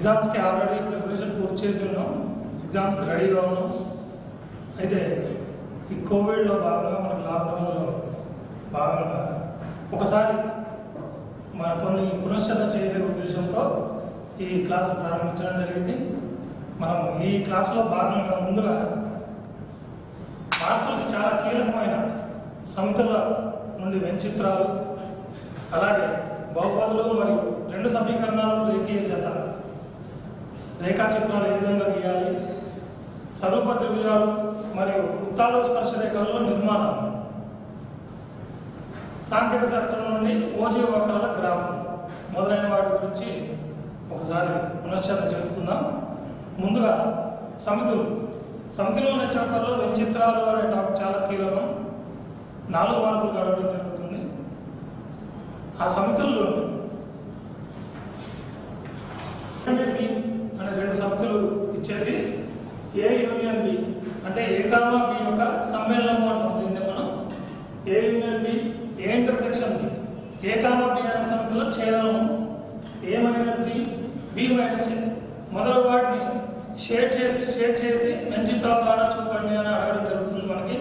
ఎగ్జామ్స్కి already preparation పూర్తి చేసి ఉన్నాం ఎగ్జామ్స్కి రెడీగా ఉన్నాం అయితే ఈ కోవిడ్లో భాగంగా మనకి లాక్డౌన్లో భాగంగా ఒకసారి మన కొన్ని పునశ్చరణ చేసే ఉద్దేశంతో ఈ క్లాస్ ప్రారంభించడం జరిగింది మనం ఈ క్లాసులో భాగంగా ముందుగా మార్పులకి చాలా కీలకమైన సమితుల నుండి వెంచిత్రాలు అలాగే బహుపదులు మరియు రెండు సమీకరణాలు రేఖీయ జత రేఖాచిత్రాలు ఏ విధంగా గీయాలి స్వరూప త్రిభుజాలు మరియు వృత్తాలు స్పర్శ రేఖలలో నిర్మాణం సాంకేతిక శాస్త్రం నుండి ఓజీ వక్రాల గ్రాఫ్ మొదలైన వాటి గురించి ఒకసారి పునశ్చరణ చేసుకుందాం ముందుగా సమితులు సమితిలో ఉన్న చాప్టర్లో వెంచిత్రాలు అనే టాపిక్ చాలా కీలకం నాలుగు మార్కులు గడవడం జరుగుతుంది ఆ సమితుల్లో బి అనే రెండు సమితులు ఇచ్చేసి ఏ యూనియన్ బి అంటే ఏ కామా బి యొక్క సమ్మేళనము అంటాం దీన్ని మనం A union B A intersection B A comma B అనే సమితిలో ఛేదనము A minus B B minus A మొదలు వాటిని షేర్ చేసి షేర్ చేసి మంచిత్రాల ద్వారా చూపండి అని అడగడం జరుగుతుంది మనకి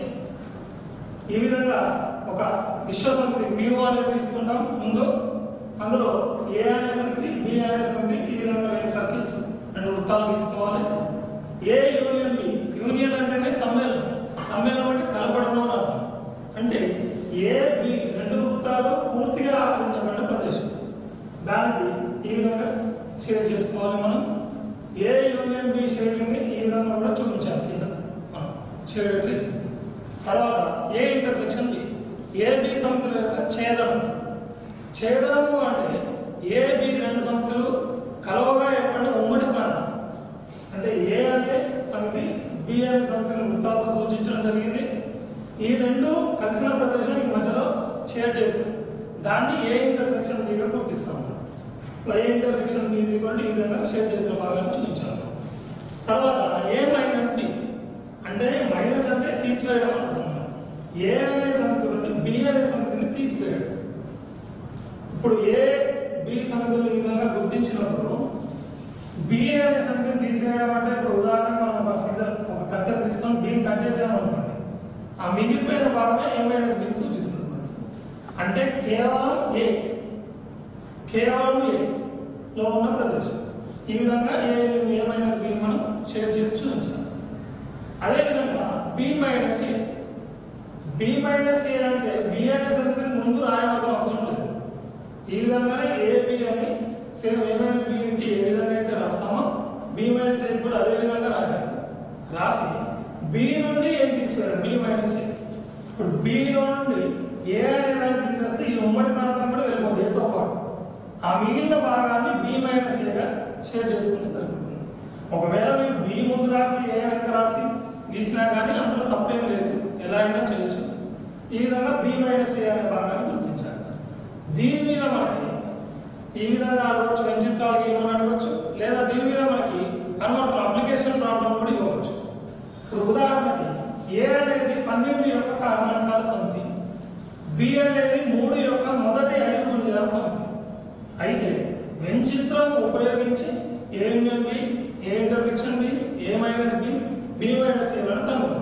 ఈ విధంగా ఒక విశ్వసమితి మ్యూ అనేది తీసుకుంటాం ముందు అందులో ఏ అనే సమితి బి అనే సమితి ఈ విధంగా రెండు సర్కిల్స్ రెండు వృత్తాలు తీసుకోవాలి ఏ యూనియన్ బి యూనియన్ అంటేనే సమ్మేళనం సమ్మేళనం అంటే కలపడము అని అర్థం అంటే ఏ బి రెండు వృత్తాలు పూర్తిగా ఆకరించబడిన ప్రదేశం దానికి ఈ విధంగా షేర్ చేసుకోవాలి మనం ఏ యూనియన్ బి షేడింగ్ ఈ విధంగా కూడా చూపించాలి కింద మనం షేడ్ ట్రీట్ తర్వాత A intersection B A B సమితుల యొక్క ఛేదనం ఛేదనము అంటే ఏ బి రెండు సమితులు కలవగా ఏర్పడిన ఉమ్మడి ప్రాంతం అంటే ఏ అనే సమితి బి అనే సమితిని వృత్తాలతో సూచించడం జరిగింది ఈ రెండు కలిసిన ప్రదేశం ఈ మధ్యలో షేర్ చేసాం దాన్ని ఏ ఇంటర్సెక్షన్ బిగా గుర్తిస్తాం ఏ ఇంటర్సెక్షన్ బి ఈ విధంగా షేర్ చేసిన భాగాన్ని చూపించాము తర్వాత ఏ మైనస్ బి అంటే మైనస్ అంటే తీసివేయడం అని అర్థం ఏ అనే సమితి నుండి బి అనే సమితిని తీసివేయడం ఇప్పుడు ఏ బి సమితిని ఈ విధంగా గుర్తించినప్పుడు బి అనే సమితిని తీసివేయడం అంటే ఇప్పుడు ఉదాహరణకు మనం ఒక సీజన్ ఒక కత్తెర తీసుకొని బి కట్ చేసాము అనుకోండి ఆ మిగిలిపోయిన భాగమే ఏ మైనస్ బిని సూచిస్తుంది మనకి. అంటే కేవలం ఏ కేవలం ఏ లో ఉన్న ప్రదేశం ఈ విధంగా ఏ ఏ మైనస్ బి మనం షేర్ చేసి చూపించాలి అదేవిధంగా B minus A B minus A అంటే బి అనే సమితిని ముందు రాయవలసిన అవసరం లేదు ఈ విధంగానే ఏ బి అని సేమ్ ఏ మైనస్ బికి ఏ విధంగా అయితే రాస్తామో బి మైనస్ ఏ కూడా అదే విధంగా రాయాలి రాసి బి నుండి ఏం తీసుకోవాలి బి మైనస్ ఏ ఇప్పుడు బి నుండి ఏ అనే దాన్ని తీసేస్తే ఈ ఉమ్మడి ప్రాంతం కూడా వెళ్ళిపోతుంది ఏతో పాటు ఆ మిగిలిన భాగాన్ని బి మైనస్ ఏగా షేర్ చేసుకుంటే సరిపోతుంది ఒకవేళ మీరు బి ముందు రాసి ఏ వెనక రాసి గీసినా కానీ అందులో తప్పేం లేదు ఎలా అయినా చేయొచ్చు ఈ విధంగా బి మైనస్ ఏ అనే భాగాన్ని గుర్తించాలి దీని మీద మనకి ఈ విధంగా అడగవచ్చు వెంచిత్రాలు గీయమని అడగవచ్చు లేదా దీని మీద మనకి అనువర్తన అప్లికేషన్ ప్రాబ్లం కూడా ఇవ్వవచ్చు ఇప్పుడు ఉదాహరణకి ఏ అనేది పన్నెండు యొక్క కారణాంకాల సమితి బి అనేది మూడు యొక్క మొదటి ఐదు గుణిజాల సమితి అయితే వెంచిత్రం ఉపయోగించి A union B A intersection B A minus B B minus ఏలను కనుగొన్నాం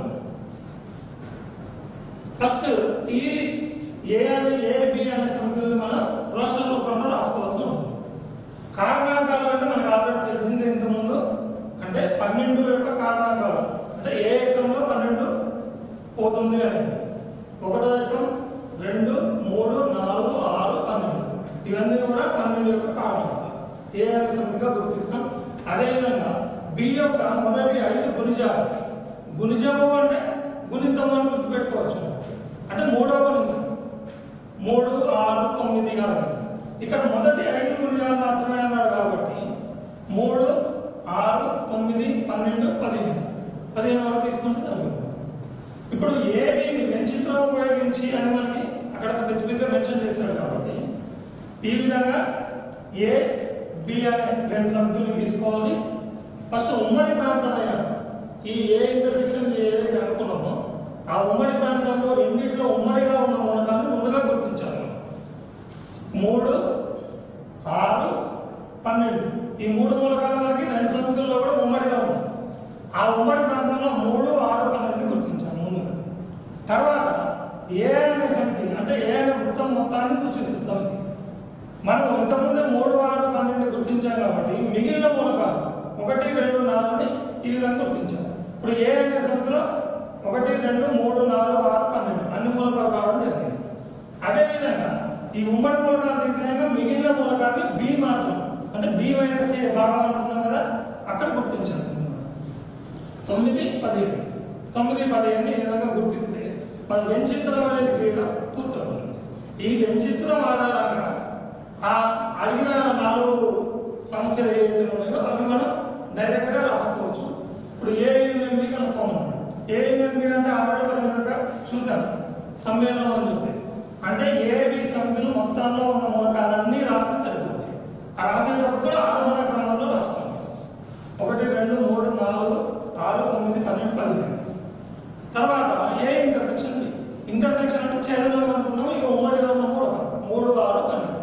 ఫస్ట్ ఈ ఏ అనే ఏ బి అనే సమితుల్ని మనం రోస్టర్ రూపంలో రాసుకోవాల్సి ఉంటుంది కారణాంకాలు అంటే మనకు ఆల్రెడీ తెలిసిందే ఇంతకుముందు అంటే పన్నెండు యొక్క కారణాంకాలు అంటే ఏ ఎక్కంలో పన్నెండు పోతుంది అనేది ఒకటో ఎక్కం రెండు మూడు నాలుగు ఆరు పన్నెండు ఇవన్నీ కూడా పన్నెండు యొక్క కారణాంకాలు ఏ అనే సమితిగా గుర్తిస్తాం అదేవిధంగా బి యొక్క మొదటి ఐదు గుణిజాలు గుణిజము అంటే గుణితము అని గుర్తుపెట్టుకోవచ్చు అంటే మూడో గుణితం మూడు ఆరు తొమ్మిది కాదు ఇక్కడ మొదటి ఐదు గుణిజాలు మాత్రమే అన్నాడు కాబట్టి మూడు ఆరు తొమ్మిది పన్నెండు పదిహేను పదిహేను వరకు తీసుకుంటే సరిపోతుంది ఇప్పుడు ఏబిని వెంచిత్రం ఉపయోగించి అని మనకి అక్కడ స్పెసిఫిక్గా మెన్షన్ చేశాడు కాబట్టి ఈ విధంగా ఏ బి అనే రెండు సమితులు తీసుకోవాలి ఫస్ట్ ఉమ్మడి ప్రాంతమైన ఈ ఏ ఇంటర్సెక్షన్ ఏదైతే అనుకున్నామో ఆ ఉమ్మడి ప్రాంతంలో రెండిట్లో ఉమ్మడిగా ఉన్న మూలకాలను ముందుగా గుర్తించాలి మూడు ఆరు పన్నెండు ఈ మూడు మూలకాలకి రెండు సమితుల్లో కూడా ఉమ్మడిగా ఉంది ఆ ఉమ్మడి ప్రాంతంలో మూడు ఆరు పన్నెండు గుర్తించాం ముందు తర్వాత ఏ అనే సమితి అంటే ఏ అనే వృత్తం మొత్తాన్ని సూచిస్తుంది సమితి మనం ఇంతకుముందే మూడు ఆరు పన్నెండు గుర్తించాం కాబట్టి మిగిలిన మూలకాలు ఒకటి రెండు నాలుగుని ఈ విధంగా గుర్తించాం ఇప్పుడు ఏ అనే సమితిలో ఒకటి రెండు మూడు నాలుగు ఆరు పన్నెండు అన్ని మూలకాలు రావడం జరిగింది అదేవిధంగా ఈ ఉమ్మడి మూలకాలు తీసినాక మిగిలిన మూలకాన్ని బి మాత్రం అంటే బి మైనస్ ఏ భాగం అనుకున్నాం కదా అక్కడ గుర్తించాలి తొమ్మిది పదిహేను తొమ్మిది పదిహేను ఈ విధంగా గుర్తిస్తే మన వెంచిత్రం అనేది గీయడం పూర్తవుతుంది ఈ వెంచిత్రం ఆధారంగా ఆ అడిగిన నాలుగు సమస్యలు ఏవైతే ఉన్నాయో అవి మనం డైరెక్ట్గా రాసుకోవచ్చు ఇప్పుడు ఏ యూనియన్ బి కనుక్కోమన్నాడు ఏ యూనియన్ బి అంటే ఆల్రెడీ మనం ఇందాక చూసాం సమ్మేళనం అని చెప్పేసి అంటే ఏబి సమితులు మొత్తంలో ఉన్న మూలకాలన్నీ రాస్తే సరిపోతుంది ఆ రాసేటప్పుడు కూడా ఆరోహణ క్రమంలో రాసుకోవాలి ఒకటి రెండు మూడు నాలుగు ఆరు తొమ్మిది పన్నెండు పదిహేను తర్వాత ఏ ఇంటర్సెక్షన్ బి ఇంటర్సెక్షన్ అంటే ఛేదనం అనుకున్నాం ఇక ఉమ్మడిలో ఉన్న మూడు మూడు ఆరు పన్నెండు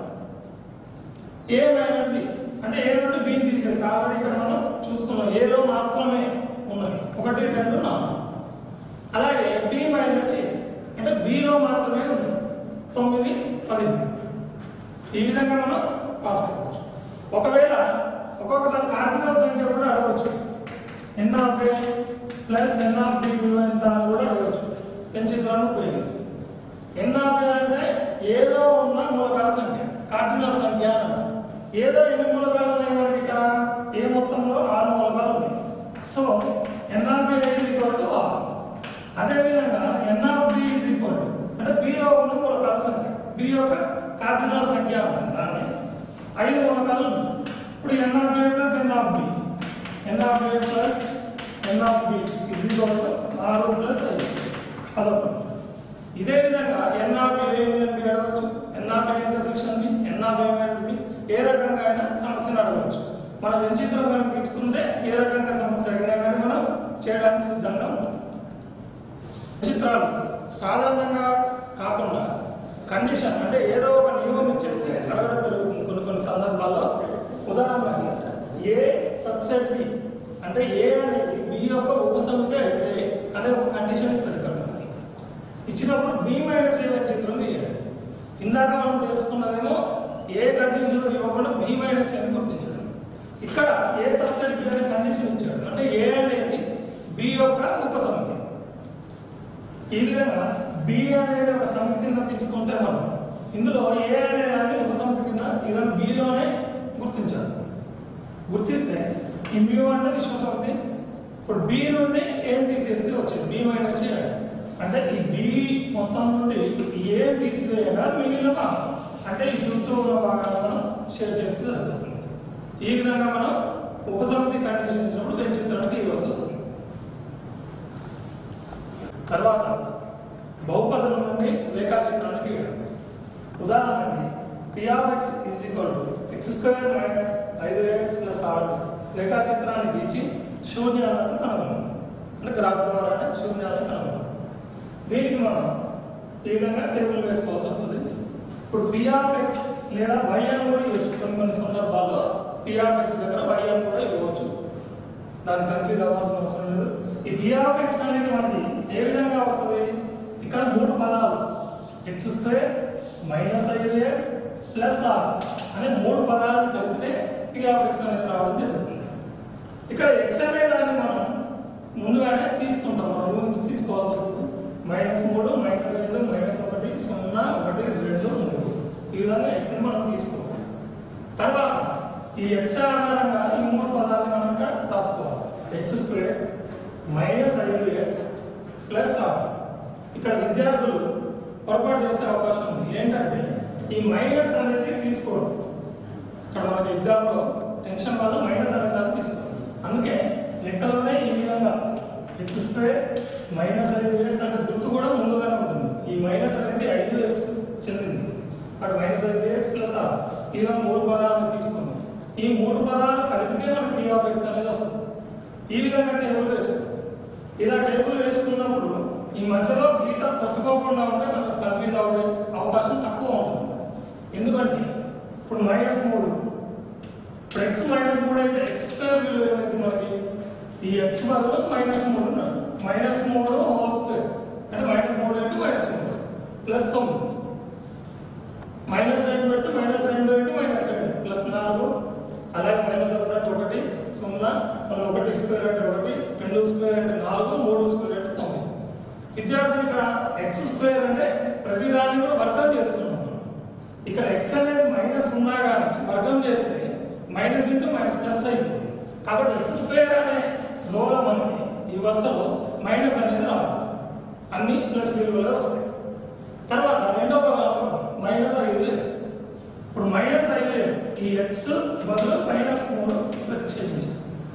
ఏ మైనస్ బి అంటే ఏ నుండి బి తీసేసి ఆల్రెడీ ఇక్కడ మనం చూసుకున్నాం ఏలో మాత్రమే ఉన్నది ఒకటి రెండు నాలుగు అలాగే బి మైనస్ ఏ అంటే బిలో మాత్రమే ఉంది తొమ్మిది పదిహేను ఈ విధంగా మనం రాసుకోవచ్చు ఒకవేళ ఒక్కొక్కసారి కార్డినల్ సంఖ్య కూడా అడగవచ్చు N of A plus N of B విలువ ఎంత అని కూడా అడగవచ్చు పెంచిత్రాన్ని ఉపయోగించి ఎన్ ఆఫ్ ఏ అంటే ఏదో ఉన్న మూలకాల సంఖ్య కార్డినల్ సంఖ్య అని అంటాం ఏదో ఎన్ని మూలకాలు ఉన్నాయి మనకి ఇక్కడ ఏ మొత్తంలో ఆరు మూలకాలు ఉన్నాయి so N of A equal to ఆరు అదేవిధంగా N of B is equal to అంటే బిలో ఉన్న మూలకాల సంఖ్య బి యొక్క కార్డినల్ సంఖ్య ఉంటుంది దాన్ని ఐదు మూలకాలు ఉన్నాయి ఇప్పుడు N of A plus N of B N of A plus N of B is equal to ఆరు ప్లస్ ఐదు అదొకటి ఇదే విధంగా N of A union B అడగవచ్చు N of A intersection B N of A minus B ఏ రకంగా అయినా సమస్యను అడగవచ్చు మనం వెంచిత్రం కనుక తీసుకుంటే ఏ రకంగా సమస్య అడిగినా కానీ మనం చేయడానికి సిద్ధంగా ఉంటాం చిత్రాలు సాధారణంగా కాకుండా కండిషన్ అంటే ఏదో ఒక నియమం ఇచ్చేసి అడగడం జరుగుతుంది కొన్ని కొన్ని సందర్భాల్లో ఉదాహరణకు ఏ సబ్సెట్ బి అంటే ఏ అనేది బి యొక్క ఉపసమితి అయితే అనే ఒక కండిషన్ ఇస్తుంది ఇక్కడ మనకి. ఇచ్చినప్పుడు బి మైనస్ ఏ చిత్రం గీయాలి ఇందాక మనం తెలుసుకున్నదేమో ఏ కండిషన్ ఇవ్వకుండా బి మైనస్ అని గుర్తించడం ఇక్కడ ఏ సబ్సెట్ బి అనే కండిషన్ ఇచ్చాడు అంటే ఏ అనేది బి యొక్క ఉపసమితి ఈ విధంగా బి అనేది ఒక సమితి కింద తీసుకుంటే మనం ఇందులో ఏ అనే దాన్ని ఒక సమితి కింద ఈ విధంగా బిలోనే గుర్తించాలి గుర్తిస్తే ఈ మ్యూ అంటే విశ్వ సమితి ఇప్పుడు బి నుండి ఏం తీసేస్తే వచ్చేది బి మైనస్ ఏ అంటే ఈ బి మొత్తం నుండి ఏ తీసివేయగా మిగిలిన భాగం అంటే ఈ చుట్టూ ఉన్న భాగాన్ని మనం షేర్ చేస్తే జరుగుతుంది ఈ విధంగా మనం ఉపసమితి కండిషన్ ఇచ్చినప్పుడు వెంచిత్రానికి ఇవ్వాల్సి వస్తుంది తర్వాత బహుపదుల నుండి రేఖాచిత్రాన్ని గీయడం ఉదాహరణకి P of X is equal to X square minus ఐదు ఎక్స్ ప్లస్ ఆరు రేఖాచిత్రాన్ని గీచి శూన్యాలను కనుగొనాలి అంటే గ్రాఫ్ ద్వారానే శూన్యాలను కనుగొనాలి దీనికి మనం ఈ విధంగా టేబుల్ వేసుకోవాల్సి వస్తుంది ఇప్పుడు పి ఆఫ్ ఎక్స్ లేదా వై అని కూడా ఇవ్వచ్చు కొన్ని కొన్ని సందర్భాల్లో పి ఆఫ్ ఎక్స్ దగ్గర వై అని కూడా ఇవ్వచ్చు దాని కన్ఫ్యూజ్ అవ్వాల్సిన అవసరం లేదు ఈ పి ఆఫ్ ఎక్స్ అనేది మనకి ఏ విధంగా వస్తుంది ఇక్కడ మూడు పదాలు ఎక్స్ స్క్వేర్ మైనస్ ఐదు ఎక్స్ ప్లస్ ఆర్ అనే మూడు పదాలు కలిపితే పి ఆఫ్ ఎక్స్ అనేది రావడం జరుగుతుంది ఇక్కడ ఎక్స్ అనే దాన్ని మనం ముందుగానే తీసుకుంటాం మనం ఊహించి తీసుకోవాల్సి వస్తుంది మైనస్ మూడు మైనస్ రెండు మైనస్ ఒకటి సున్నా ఒకటి రెండు మూడు ఈ విధంగా ఎక్స్ మనం తీసుకోవాలి తర్వాత ఈ ఎక్స్ ఆధారంగా ఈ మూడు పదాలను మనం ఇక్కడ రాసుకోవాలి ఎక్స్ స్క్వేర్ మైనస్ ఐదు ఎక్స్ ప్లస్ ఆర్ ఇక్కడ విద్యార్థులు పొరపాటు చేసే అవకాశం ఉంది ఏంటంటే ఈ మైనస్ అనేది తీసుకోవడం ఇక్కడ మనకి ఎగ్జామ్లో టెన్షన్ వల్ల మైనస్ అనే దాన్ని తీసుకోవాలి అందుకే లెక్కలోనే ఈ విధంగా ఎక్స్ స్క్వేర్ మైనస్ ఐదు ఎక్స్ అంటే గుర్తు కూడా ముందుగానే ఉంటుంది ఈ మైనస్ అనేది ఐదు ఎక్స్ చెందింది అక్కడ మైనస్ ఐదు ఎక్స్ ప్లస్ ఆర్ ఈ విధంగా మూడు పదాలను తీసుకుందాం ఈ మూడు పదాలు కలిపితే మనకి పీ ఆఫ్ ఎక్స్ అనేది వస్తుంది ఈ విధంగా టేబుల్ వేసుకోండి ఇలా టేబుల్ వేసుకున్నప్పుడు ఈ మధ్యలో గీత కొట్టుకోకుండా ఉంటే మనకు కన్ఫ్యూజ్ అవ్వే అవకాశం తక్కువ ఉంటుంది ఎందుకంటే ఇప్పుడు మైనస్ మూడు ఇప్పుడు ఎక్స్ మైనస్ మూడు అయితే ఎక్స్ స్క్వేర్ విలువ ఏమైంది మనకి ఈ ఎక్స్ బదులు మైనస్ మూడు ఉన్నాడు మైనస్ మూడు హోల్ స్క్వేర్ అంటే మైనస్ మూడు ఇంటూ మైనస్ మూడు ప్లస్ తొమ్మిది మైనస్ రెండు పెడితే మైనస్ రెండు ఇంటూ మైనస్ రెండు ప్లస్ నాలుగు అలాగే మైనస్ ఒకటి అంటే ఒకటి సున్నా మళ్ళీ ఒకటి స్క్వేర్ అంటే ఒకటి రెండు స్క్వేర్ అంటే నాలుగు మూడు స్క్వేర్ అంటే తొమ్మిది విద్యార్థులు ఇక్కడ ఎక్స్ స్క్వేర్ అంటే ప్రతి దాన్ని కూడా వర్గం చేస్తున్నాం ఇక్కడ ఎక్స్ అనేది మైనస్ ఉన్నా కానీ వర్గం చేస్తే మైనస్ ఇంటూ మైనస్ ప్లస్ అయిపోతుంది కాబట్టి ఎక్స్ స్క్వేర్ అనే లోలో మనకి ఈ వరుసలో మైనస్ అనేది రాదు అన్ని ప్లస్ విలువలే వస్తాయి తర్వాత రెండవ పదం మైనస్ ఐదు ఎక్స్ ఇప్పుడు మైనస్ ఐదు ఎక్స్ ఈ ఎక్స్ బదులు మైనస్ మూడు ప్రతిక్షేపించాలి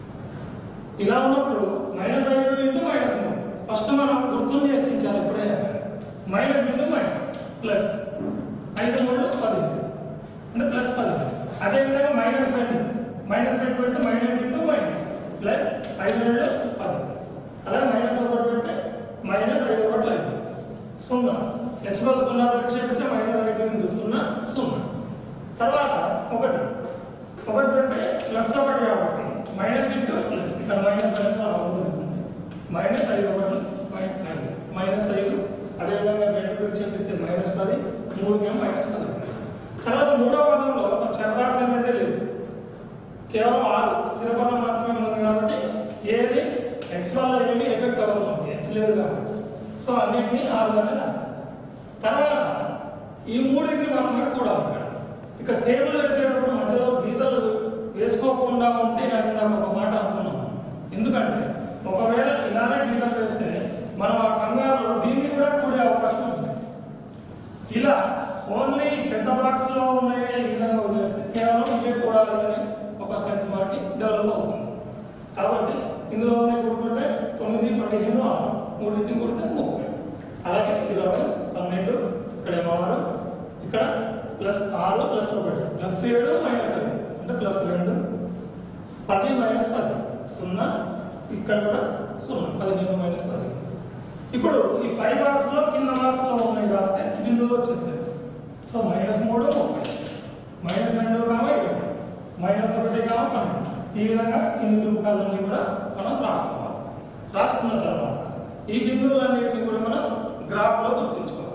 ఇలా ఉన్నప్పుడు మైనస్ ఐదు ఇంటూ మైనస్ మూడు ఫస్ట్ మనం గుర్తుని హెచ్చించాలి ఇప్పుడే మైనస్ ఇంటూ మైనస్ ప్లస్ ఐదు మూడు పది అంటే ప్లస్ పది అదేవిధంగా మైనస్ రెండు మైనస్ రెండు పెడితే మైనస్ ఇంటూ మైనస్ ప్లస్ ఐదు రెండు పది అలాగే మైనస్ ఒకటి పెడితే మైనస్ ఐదు ఒకటి ఐదు సున్నా ఎక్స్ బదులు సున్నా ప్రతిక్షేపిస్తే మైనస్ ఐదు ఇంటూ సున్నా సున్నా తర్వాత ఒకటి ఒకటి పెడితే ప్లస్ ఒకటి కాబట్టి మైనస్ ఇంటూ ప్లస్ ఇక్కడ మైనస్ అనేది రావాలి మైనస్ ఐదు ఒకటి మైనస్ ఐదు మైనస్ ఐదు అదేవిధంగా రెండు ప్రతిక్షేపిస్తే మైనస్ పది మూడుకేమో మైనస్ పది తర్వాత మూడవ పదంలో అసలు చరరాశి అనేది లేదు కేవలం ఆరు స్థిర పదం మాత్రమే ఉంది కాబట్టి ఏది ఎక్స్ వల్ల ఏమి ఎఫెక్ట్ అవ్వదు ఎక్స్ లేదు కాబట్టి సో అన్నింటినీ ఆరు వల్ల రాయాలి. తర్వాత ఈ మూడింటిని మాత్రమే కూడాలి ఇక్కడ ఇక్కడ టేబుల్ వేసేటప్పుడు మధ్యలో గీతలు వేసుకోకుండా ఉంటే నేను ఇందాక ఒక మాట అనుకున్నాను ఎందుకంటే ఒకవేళ ఇలానే గీతలు వేస్తే మనం ఆ కంగారులో దీన్ని కూడా కూడే అవకాశం ఉంది ఇలా ఓన్లీ పెద్ద బాక్స్ లో ఉన్నాయి ఈ విధంగా వదిలేస్తే కేవలం ఇవే కూడాలి అని ఒక సెన్స్ మనకి డెవలప్ అవుతుంది కాబట్టి ఇందులో ఉన్నాయి కూడుకుంటే తొమ్మిది పదిహేను ఆరు మూడింటిని కూడితే ముప్పై అలాగే ఇరవై పన్నెండు ఇక్కడ ఏమో ఆరు ఇక్కడ ప్లస్ ఆరు ప్లస్ ఒకటి ప్లస్ ఏడు మైనస్ ఐదు అంటే ప్లస్ రెండు పది మైనస్ పది సున్నా ఇక్కడ కూడా సున్నా పదిహేను మైనస్ పదిహేను ఇప్పుడు ఈ పై బాక్స్ లో కింద బాక్స్ లో ఉన్నాయి రాస్తే బిందువులు వచ్చేస్తాయి సో మైనస్ మూడు ముప్పై మైనస్ రెండు కామ ఇరవై మైనస్ ఒకటి కామ పన్నెండు ఈ విధంగా ఈ నిరూపకాలన్నీ కూడా మనం రాసుకోవాలి రాసుకున్న తర్వాత ఈ బిందువులన్నింటినీ కూడా మనం గ్రాఫ్ లో గుర్తుంచుకోవాలి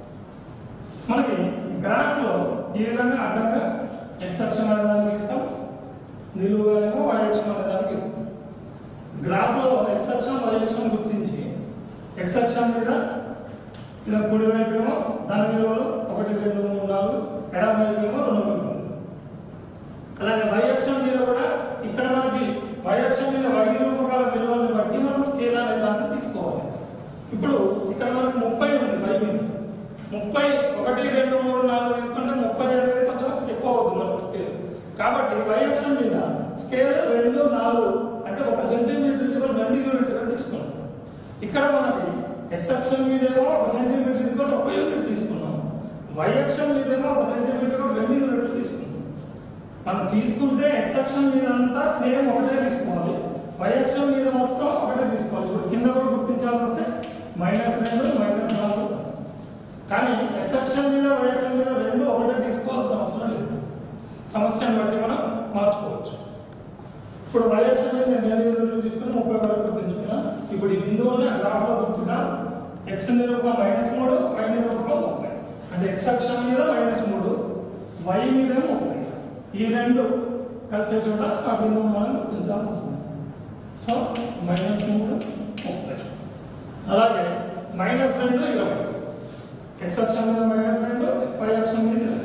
మనకి గ్రాఫ్ లో ఈ విధంగా అడ్డంగా ఎక్స్ అక్షం అనే దానికి ఇస్తాం నిలువుగానేమో y అక్షం అనే దానికి ఇస్తాం గ్రాఫ్ లో ఎక్స్ అక్షం y అక్షం గుర్తించి ఎక్స్ అక్షం మీద ఇలా కుడి వైపు ఏమో దాని విలువలు ఒకటి రెండు మూడు నాలుగు ఎడమ వైపు ఏమో రెండు మూడు నాలుగు. అలాగే y అక్షం మీద కూడా ఇక్కడ మనకి y అక్షం మీద y నిరూపకాల విలువలను బట్టి మనం స్కేల్ అనే దాన్ని తీసుకోవాలి ఇప్పుడు ఇక్కడ మనకు ముప్పై ఉంది y మీద ముప్పై ఒకటి రెండు మూడు నాలుగు తీసుకుంటే ముప్పై అనేది కొంచెం ఎక్కువ అవుతుంది మనకు స్కేల్ కాబట్టి y అక్షం మీద స్కేల్ రెండు నాలుగు అంటే ఒక సెంటీమీటర్ ఈక్వల్ రెండు యూనిట్గా తీసుకున్నాం ఇక్కడ మనకి x అక్షం మీదేమో ఒక సెంటీమీటర్ ఈక్వల్ ఒక యూనిట్ తీసుకున్నాం y అక్షం మీదేమో ఒక సెంటీమీటర్ రెండు యూనిట్లు తీసుకున్నాం మనం తీసుకుంటే x అక్షం మీద అంతా సేమ్ ఒకటే తీసుకోవాలి y అక్షం మీద మొత్తం ఒకటే తీసుకోవాలి ఇప్పుడు కింద కూడా గుర్తించాల్సి వస్తే మైనస్ రెండు మైనస్ నాలుగు కానీ x అక్షం మీద y అక్షం మీద రెండు ఒకటే తీసుకోవాల్సిన అవసరం లేదు సమస్యను బట్టి మనం మార్చుకోవచ్చు ఇప్పుడు y అక్షం మీద నేను రెండు యూనిట్లు తీసుకుని ముప్పై వరకు గుర్తుంచుకున్నా ఇప్పుడు ఈ బిందువుని గ్రాఫ్ లో గుర్తుదాం x నిరూపకం మైనస్ మూడు y నిరూపకం ముప్పై అంటే x అక్షం మీద మైనస్ మూడు y మీద ముప్పై ఈ రెండు కలిసే చోట ఆ బిందువు మనం గుర్తించాల్సి వస్తుంది సో మైనస్ మూడు ముప్పై అలాగే మైనస్ రెండు ఇరవై ఎక్స్ అక్షం మీద మైనస్ రెండు వై అక్షం మీద ఇరవై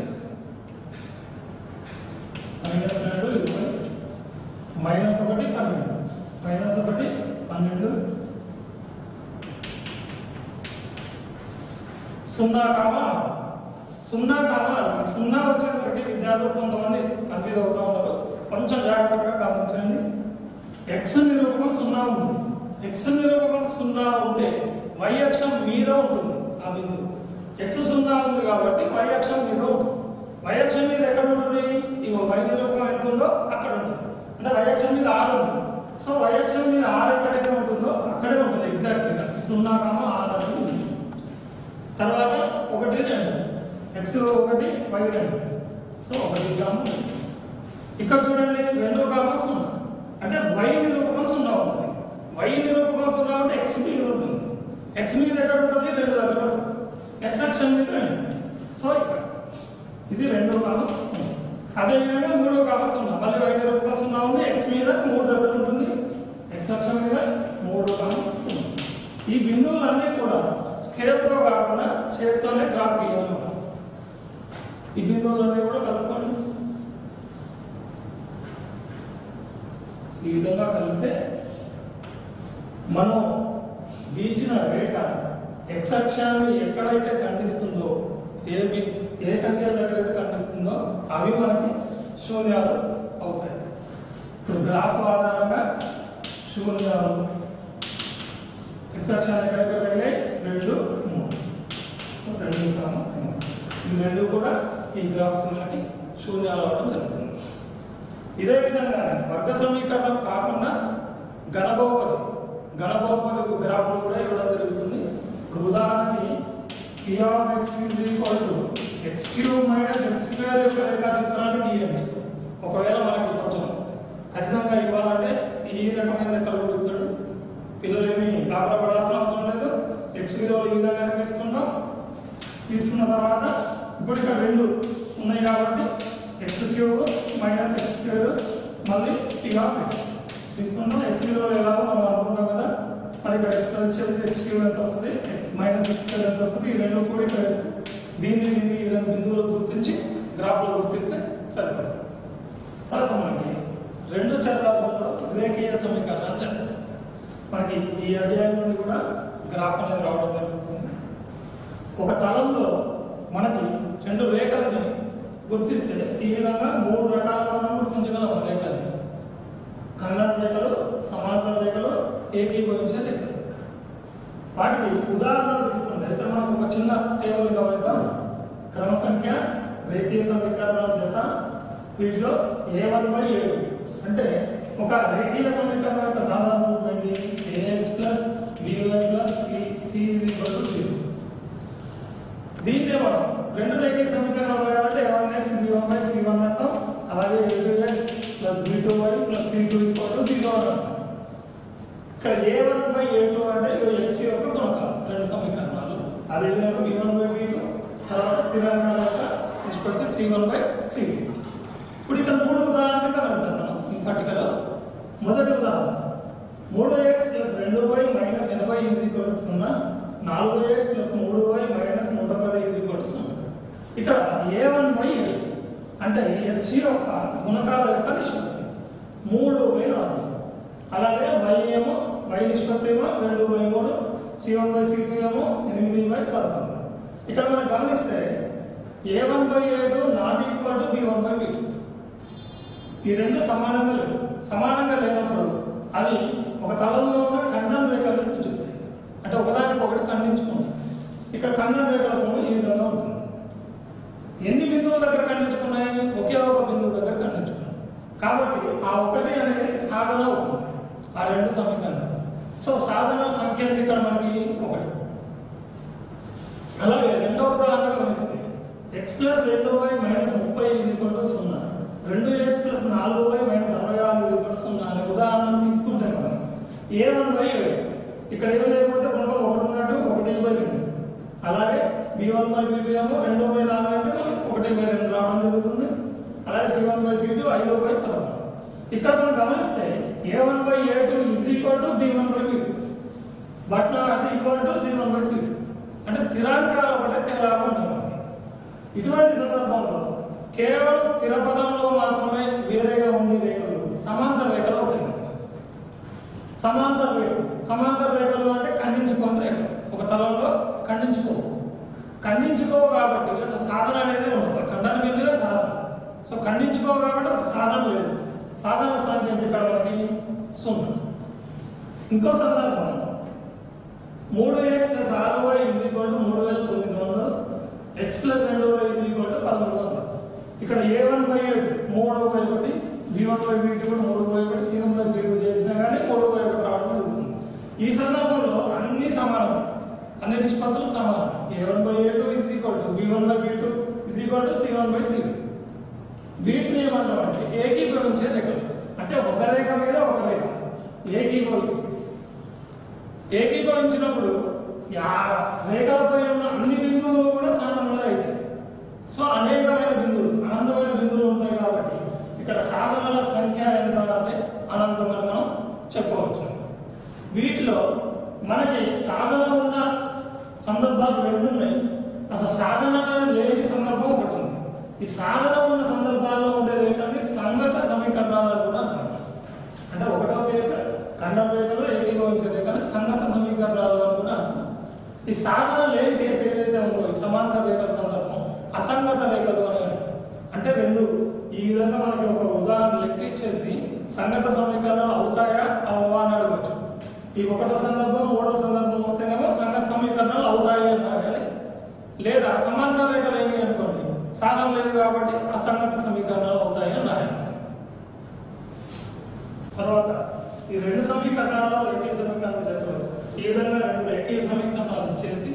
మైనస్ రెండు ఇరవై మైనస్ ఒకటి పన్నెండు మైనస్ ఒకటి పన్నెండు సున్నా కామా సున్నా కామా సున్నా వచ్చేసరికి విద్యార్థులు కొంతమంది కన్ఫ్యూజ్ అవుతూ ఉన్నారు కొంచెం జాగ్రత్తగా గమనించండి ఎక్స్ నిరూపకం సున్నా ఉంది ఎక్స్ నిరూపకం సున్నా ఉంటే వై అక్షం మీద ఉంటుంది ఆ బిందువు ఎక్స్ సున్నా ఉంది కాబట్టి వై అక్షం మీద ఉంటుంది వై అక్షం మీద ఎక్కడ ఉంటుంది ఈ వై నిరూపకం ఎంత ఉందో అక్కడ ఉంటుంది అంటే వై అక్షం మీద ఆరు ఉంది సో వై అక్షం మీద ఆరు ఎక్కడైతే ఉంటుందో అక్కడే ఉంటుంది ఎగ్జాక్ట్గా సున్నా కమ్మ ఆరు అనేది ఉంది తర్వాత ఒకటి రెండు ఎక్స్ ఒకటి వై రెండు సో ఒకటి కామ ఇక్కడ చూడండి రెండు కామా సున్నా అంటే వై నిరూపకం సున్నా ఉంటుంది వై నిరూపకం సున్నా అంటే ఎక్స్ మీద ఉంటుంది ఎక్స్ మీద ఎక్కడ ఉంటుంది రెండు దగ్గర ఉంటుంది ఎక్స్ అక్షం మీద రెండు సో ఇక్కడ ఇది రెండు కామా సున్నా అదేవిధంగా మూడో కామా సున్నా మళ్ళీ వై నిరూపకం సున్నా ఉంది ఎక్స్ మీద మూడు దగ్గర ఉంటుంది ఎక్స్ అక్షం మీద మూడు కామా సున్నా ఈ బిందువులన్నీ కూడా స్కేల్తో కాకుండా చేతితోనే గ్రాఫ్ గీయాలి మనం ఈ బిందువులన్నీ కూడా కలుపుకోండి ఈ విధంగా కలిపితే మనం గీచిన రేఖ ఎక్స్ అక్షాన్ని ఎక్కడైతే ఖండిస్తుందో ఏ బి ఏ సంఖ్య దగ్గర అయితే ఖండిస్తుందో అవి మనకి శూన్యాలు అవుతాయి ఇప్పుడు గ్రాఫ్ ఆధారంగా శూన్యాలు ఎక్స్ అక్షాన్ని ఎక్కడెక్కడ తగిలాయి రెండు మూడు సో రెండు కామ మూడు ఈ రెండు కూడా ఈ గ్రాఫ్ మనకి శూన్యాలు అవడం జరుగుతుంది ఇదే విధంగా వర్గ సమీకరణం కాకుండా గణబహుపది గణబహుపది గ్రాఫ్లు కూడా ఇవ్వడం జరుగుతుంది ఇప్పుడు ఉదాహరణకి p of x is equal to X cube minus X square యొక్క రేఖాచిత్రాన్ని గీయండి ఒకవేళ మనకి కొంచెం ఖచ్చితంగా ఇవ్వాలంటే ఈ రకమైన లెక్కలు కూడా ఇస్తాడు పిల్లలు ఏమి గాబరా పడాల్సిన అవసరం లేదు ఎక్స్ విలువలు ఈ విధంగానే తీసుకుంటాం తీసుకున్న తర్వాత ఇప్పుడు ఇక్కడ రెండు ఉన్నాయి కాబట్టి X cube minus X square మళ్ళీ పీ ఆఫ్ ఎక్స్ తీసుకుంటాం ఎక్స్ విలువలు ఎలాగో మనం అనుకుంటాం కదా మరి ఇక్కడ ఎక్స్ వచ్చేది ఎక్స్ క్యూబ్ ఎంత వస్తుంది ఎక్స్ మైనస్ ఎక్స్ స్క్వేర్ ఎంత వస్తుంది ఈ రెండు కూడా ఇక్కడ వేస్తాం దీన్ని దీన్ని ఈ విధంగా బిందువులు గుర్తించి గ్రాఫ్లో గుర్తిస్తే సరిపోతుంది తర్వాత మనకి రెండు చరాలలో రేఖీయ సమీకరణాలు చెప్తాం మనకి ఈ అధ్యాయం నుండి కూడా గ్రాఫ్ అనేది రావడం జరుగుతుంది ఒక తలంలో మనకి రెండు రేఖల్ని గుర్తిస్తే ఈ విధంగా మూడు రకాలుగా మనం గుర్తించగలం ఆ రేఖల్ని ఖండన రేఖలు సమాంతర రేఖలు ఏకీభవించే రేఖలు వాటికి ఉదాహరణలు తీసుకుంటే ఇక్కడ మనం ఒక చిన్న టేబుల్ గమనిద్దాం క్రమ సంఖ్య రేఖీయ సమీకరణాల జత వీటిలో ఏ వన్ బై ఏ అంటే ఒక రేఖీయ సమీకరణం యొక్క సాధారణ రూపం ఏంటి A X plus B Y plus C C equal to zero దీన్నే మనం రెండు రేఖీయ సమీకరణాలు రాయాలంటే A one X B one by C one అంటాం అలాగే A two X plus B two Y plus C two equal to zero అని అంటాం ఇక్కడ A one by A two అంటే ఎక్స్ యొక్క గుణకాలు రెండు సమీకరణాలు అదేవిధంగా B one by B two తర్వాత స్థిరాంకాల యొక్క నిష్పత్తి సి వన్ బై సి ఇప్పుడు ఇక్కడ మూడు ఉదాహరణలు కనుగొంటాం మనం ఈ పట్టికలో మొదటి ఉదాహరణ మూడు ఎక్స్ ప్లస్ రెండు వై మైనస్ ఎనభై ఈజ్ ఈక్వల్ టు సున్నా నాలుగు ఎక్స్ ప్లస్ మూడు వై మైనస్ నూట పది ఈజ్ ఈక్వల్ టు సున్నా ఇక్కడ ఏ వన్ బై ఏ అంటే ఎక్స్ యొక్క గుణకాల యొక్క నిష్పత్తి మూడు బై నాలుగు అలాగే వై ఏమో వై నిష్పత్తి ఏమో రెండు బై మూడు C one by C two ఏమో ఎనిమిది బై పదకొండు ఇక్కడ మనం గమనిస్తే A one by A two not equal to B one by B two ఈ రెండు సమానంగా లేవు సమానంగా లేనప్పుడు అవి ఒక తలంలో ఉన్న ఖండం రేఖలను సూచిస్తాయి అంటే ఒకదానికి ఒకటి ఖండించుకుంటాం ఇక్కడ ఖండం రేఖల బొమ్మ ఈ విధంగా ఉంటుంది ఎన్ని బిందువుల దగ్గర ఖండించుకున్నాయి ఒకే ఒక బిందువు దగ్గర ఖండించుకున్నాయి కాబట్టి ఆ ఒకటి అనేది సాధన అవుతుంది ఆ రెండు సమీకరణాలు సో సాధన సంఖ్య ఎంత ఇక్కడ మనకి ఒకటి అలాగే రెండవ ఉదాహరణ గమనిస్తే ఎక్స్ ప్లస్ రెండు వై మైనస్ ముప్పై ఈజ్ ఈక్వల్ టు సున్నా రెండు ఎక్స్ ప్లస్ నాలుగు వై మైనస్ అరవై ఆరు ఈజ్ ఈక్వల్ టు సున్నా అనే ఉదాహరణ తీసుకుంటే మనం ఏ వన్ బై ఏడు ఇక్కడ ఏం లేకపోతే గుణకం ఒకటి ఉన్నట్టు ఒకటి బై రెండు అలాగే B one by B two ఏమో రెండు బై నాలుగు అంటే మనకి ఒకటి బై రెండు రావడం జరుగుతుంది అలాగే C one by C two ఐదు బై పదకొండు ఇక్కడ మనం గమనిస్తే A one by A two is equal to B one by B two but not equal to C one by C two అంటే స్థిరాంకాలు ఒకటే తేడాగా ఉన్నాయి మనకి. ఇటువంటి సందర్భంలో కేవలం స్థిర పదంలో మాత్రమే వేరేగా ఉండే రేఖలు సమాంతర రేఖలు అవుతాయి సమాంతర రేఖలు సమాంతర రేఖలు అంటే ఖండించుకోని రేఖలు ఒక తలంలో ఖండించుకో ఖండించుకో కాబట్టి అసలు సాధన అనేది ఉండదు ఖండన మీదుగా సాధన సో ఖండించుకో కాబట్టి అసలు సాధన లేదు సాధన సంఖ్య ఎంత ఇక్కడ మనకి సున్నా ఇంకో సందర్భం మూడు ఎక్స్ ప్లస్ ఆరు వై ఈజ్ ఈక్వల్ టు మూడు వేల తొమ్మిది వందలు ఎక్స్ ప్లస్ రెండు వై ఈజ్ ఈక్వల్ టు పదమూడు వందలు ఇక్కడ ఏ వన్ బై మూడు బై ఒకటి B one by B two మూడు బై ఒకటి C one by C two చేసినా కానీ మూడు బై ఒకటి రావడం జరుగుతుంది ఈ సందర్భంలో అన్ని సమానం అన్ని నిష్పత్తులు సమానం A one by A two is equal to B one by B two is equal to C one by C వీటిని మనం ఏమంటాం అంటే ఏకీభవించే రేఖలు అంటే ఒక రేఖ మీద ఒక రేఖ ఏకీభవిస్తుంది ఏకీభవించినప్పుడు ఆ రేఖలపై ఉన్న అన్ని బిందువులు కూడా సమానంగా అవుతాయి సో అనేకమైన బిందువులు అనంతమైన బిందువులు ఉంటాయి కాబట్టి ఇక్కడ సాధనల సంఖ్య ఎంత అంటే అనంతమని మనం చెప్పవచ్చు వీటిలో మనకి సాధన ఉన్న సందర్భాలు రెండు ఉన్నాయి అసలు సాధన లేని సందర్భం ఒకటి ఉంది ఈ సాధన ఉన్న సందర్భాల్లో ఉండే రేఖల్ని సంగత సమీకరణాలు కూడా అంటారు అంటే ఒకటో కేసు ఖండం రేఖలు ఏకీభవించే రేఖలు సంగత సమీకరణాలు అని కూడా అంటారు ఈ సాధన లేని కేసు ఏదైతే ఉందో ఈ సమాంతర రేఖల సందర్భం అసంగత రేఖలు అని అంటారు. అంటే రెండు ఈ విధంగా మనకి ఒక ఉదాహరణ లెక్క ఇచ్చేసి సంగత సమీకరణాలు అవుతాయా అవవా అని అడగచ్చు ఈ ఒకటో సందర్భం మూడో సందర్భం వస్తేనేమో సంగత సమీకరణాలు అవుతాయి అని రాయాలి లేదా సమాంతర రేఖలు ఏమి అనుకోండి సాధన లేదు కాబట్టి అసంగత సమీకరణాలు అవుతాయి అని రాయాలి తర్వాత ఈ రెండు సమీకరణాల్లో రేఖీయ సమీకరణాలు చేస్తారు ఈ విధంగా రెండు రేఖీయ సమీకరణాలు ఇచ్చేసి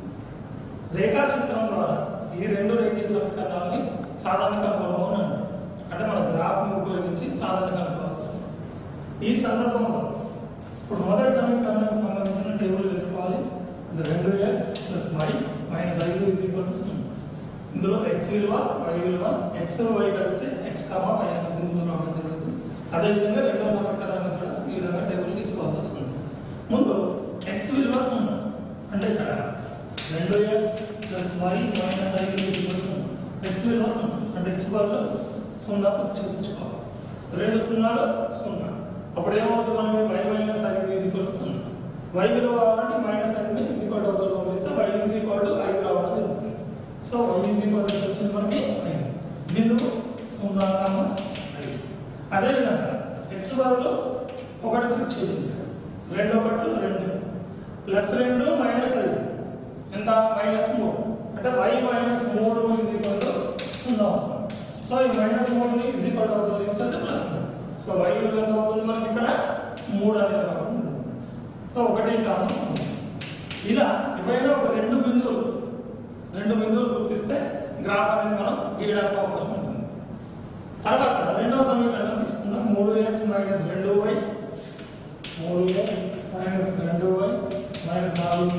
రేఖాచిత్రం ద్వారా ఈ రెండు రేఖీయ సమీకరణాలని సాధారణ కనుగొనము అని అంటారు. అంటే మన గ్రాఫ్ని ఉపయోగించి సాధారణ కనుక్కోవాల్సి వస్తుంది ఈ సందర్భంలో ఇప్పుడు మొదటి సమీకరణానికి సంబంధించిన టేబుల్ వేసుకోవాలి ఇది రెండు ఎక్స్ ప్లస్ వై మైనస్ ఐదు ఈజ్ ఈక్వల్ టు సున్నా ఇందులో ఎక్స్ విలువ వై విలువ ఎక్స్ వై కలిపితే ఎక్స్ కామా వై అనే బిందువులు రావడం జరుగుతుంది అదేవిధంగా రెండో సమీకరణాన్ని కూడా ఈ విధంగా టేబుల్ తీసుకోవాల్సి వస్తుంది ముందు ఎక్స్ విలువ సున్నా అంటే ఇక్కడ రెండు ఎక్స్ ప్లస్ వై మైనస్ ఐదు ఈక్వల్ సున్నా ఎక్స్ విలువ సున్నా అంటే ఎక్స్ బదులు సున్నా చూపించుకోవాలి రెండు సున్నాలు సున్నా అప్పుడు ఏమవుతుంది మనకి వై మైనస్ ఐదు ఈజ్ ఈక్వల్ టు సున్నా వై విలువ కావాలంటే మైనస్ ఐదుని ఈజ్ ఈక్వల్ టు అవతల పంపిస్తే వై ఈజ్ ఈక్వల్ టు ఐదు రావడం జరుగుతుంది so Y is equal to వచ్చింది మనకి ఐదు బిందువు సున్నా కామ ఐదు అదేవిధంగా ఎక్స్ బదులు ఒకటి ఇచ్చేది రెండు ఒకటి రెండు ప్లస్ రెండు మైనస్ ఐదు ఎంత మైనస్ మూడు అంటే వై మైనస్ మూడు ఈజ్ ఈక్వల్ టు సున్నా వస్తుంది సో ఈ మైనస్ మూడుని ఈజ్ ఈక్వల్ టు అవుతుంది తీసుకెళ్తే ప్లస్ మూడు సో వై విలువ ఎంత అవుతుంది మనకి ఇక్కడ మూడు అనేది రావడం జరుగుతుంది సో ఒకటి కామ మూడు. ఇలా ఎప్పుడైనా ఒక రెండు బిందువులు రెండు బిందువులు గుర్తిస్తే గ్రాఫ్ అనేది మనం గీయడానికి అవకాశం ఉంటుంది తర్వాత రెండవ సమీకరణం తీసుకుందాం మూడు ఎక్స్ మైనస్ రెండు వై మూడు ఎక్స్ మైనస్ రెండు వై మైనస్ నాలుగు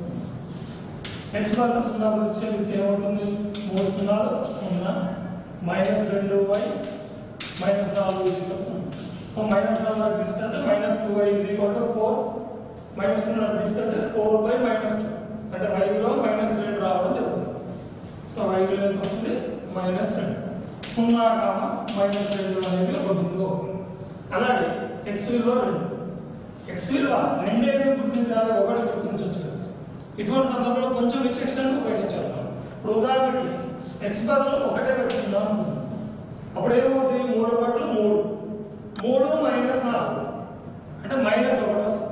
ఎక్స్ వల్ల సున్నా ప్రతిక్షేపిస్తే ఏమవుతుంది మూడు సున్నాలు సున్నా మైనస్ రెండు వై మైనస్ నాలుగు ఈక్వల్ సున్నా సో మైనస్ నాలుగు తీసుకెళ్తే minus two y is equal to four minus two నాలుగు తీసుకెళ్తే ఫోర్ బై మైనస్ టూ అంటే వై విలువ మైనస్ రెండు రావడం జరుగుతుంది సో వై విలువ ఎంత వస్తుంది మైనస్ రెండు సున్నా కామ మైనస్ రెండు అనేది ఒక బిందువు అవుతుంది అలాగే ఎక్స్ విలువ రెండు ఎక్స్ విలువ రెండే గుర్తించాలి ఒకటి గుర్తించవచ్చు కదా ఇటువంటి సందర్భంలో కొంచెం విచక్షణ ఉపయోగించాలి మనం. ఇప్పుడు ఉదాహరణకి ఎక్స్ బదులు ఒకటే పెట్టుకుందాం అనుకుందాం. అప్పుడు ఏమవుతుంది మూడు ఒకట్లు మూడు మూడు మైనస్ నాలుగు అంటే మైనస్ ఒకటి వస్తుంది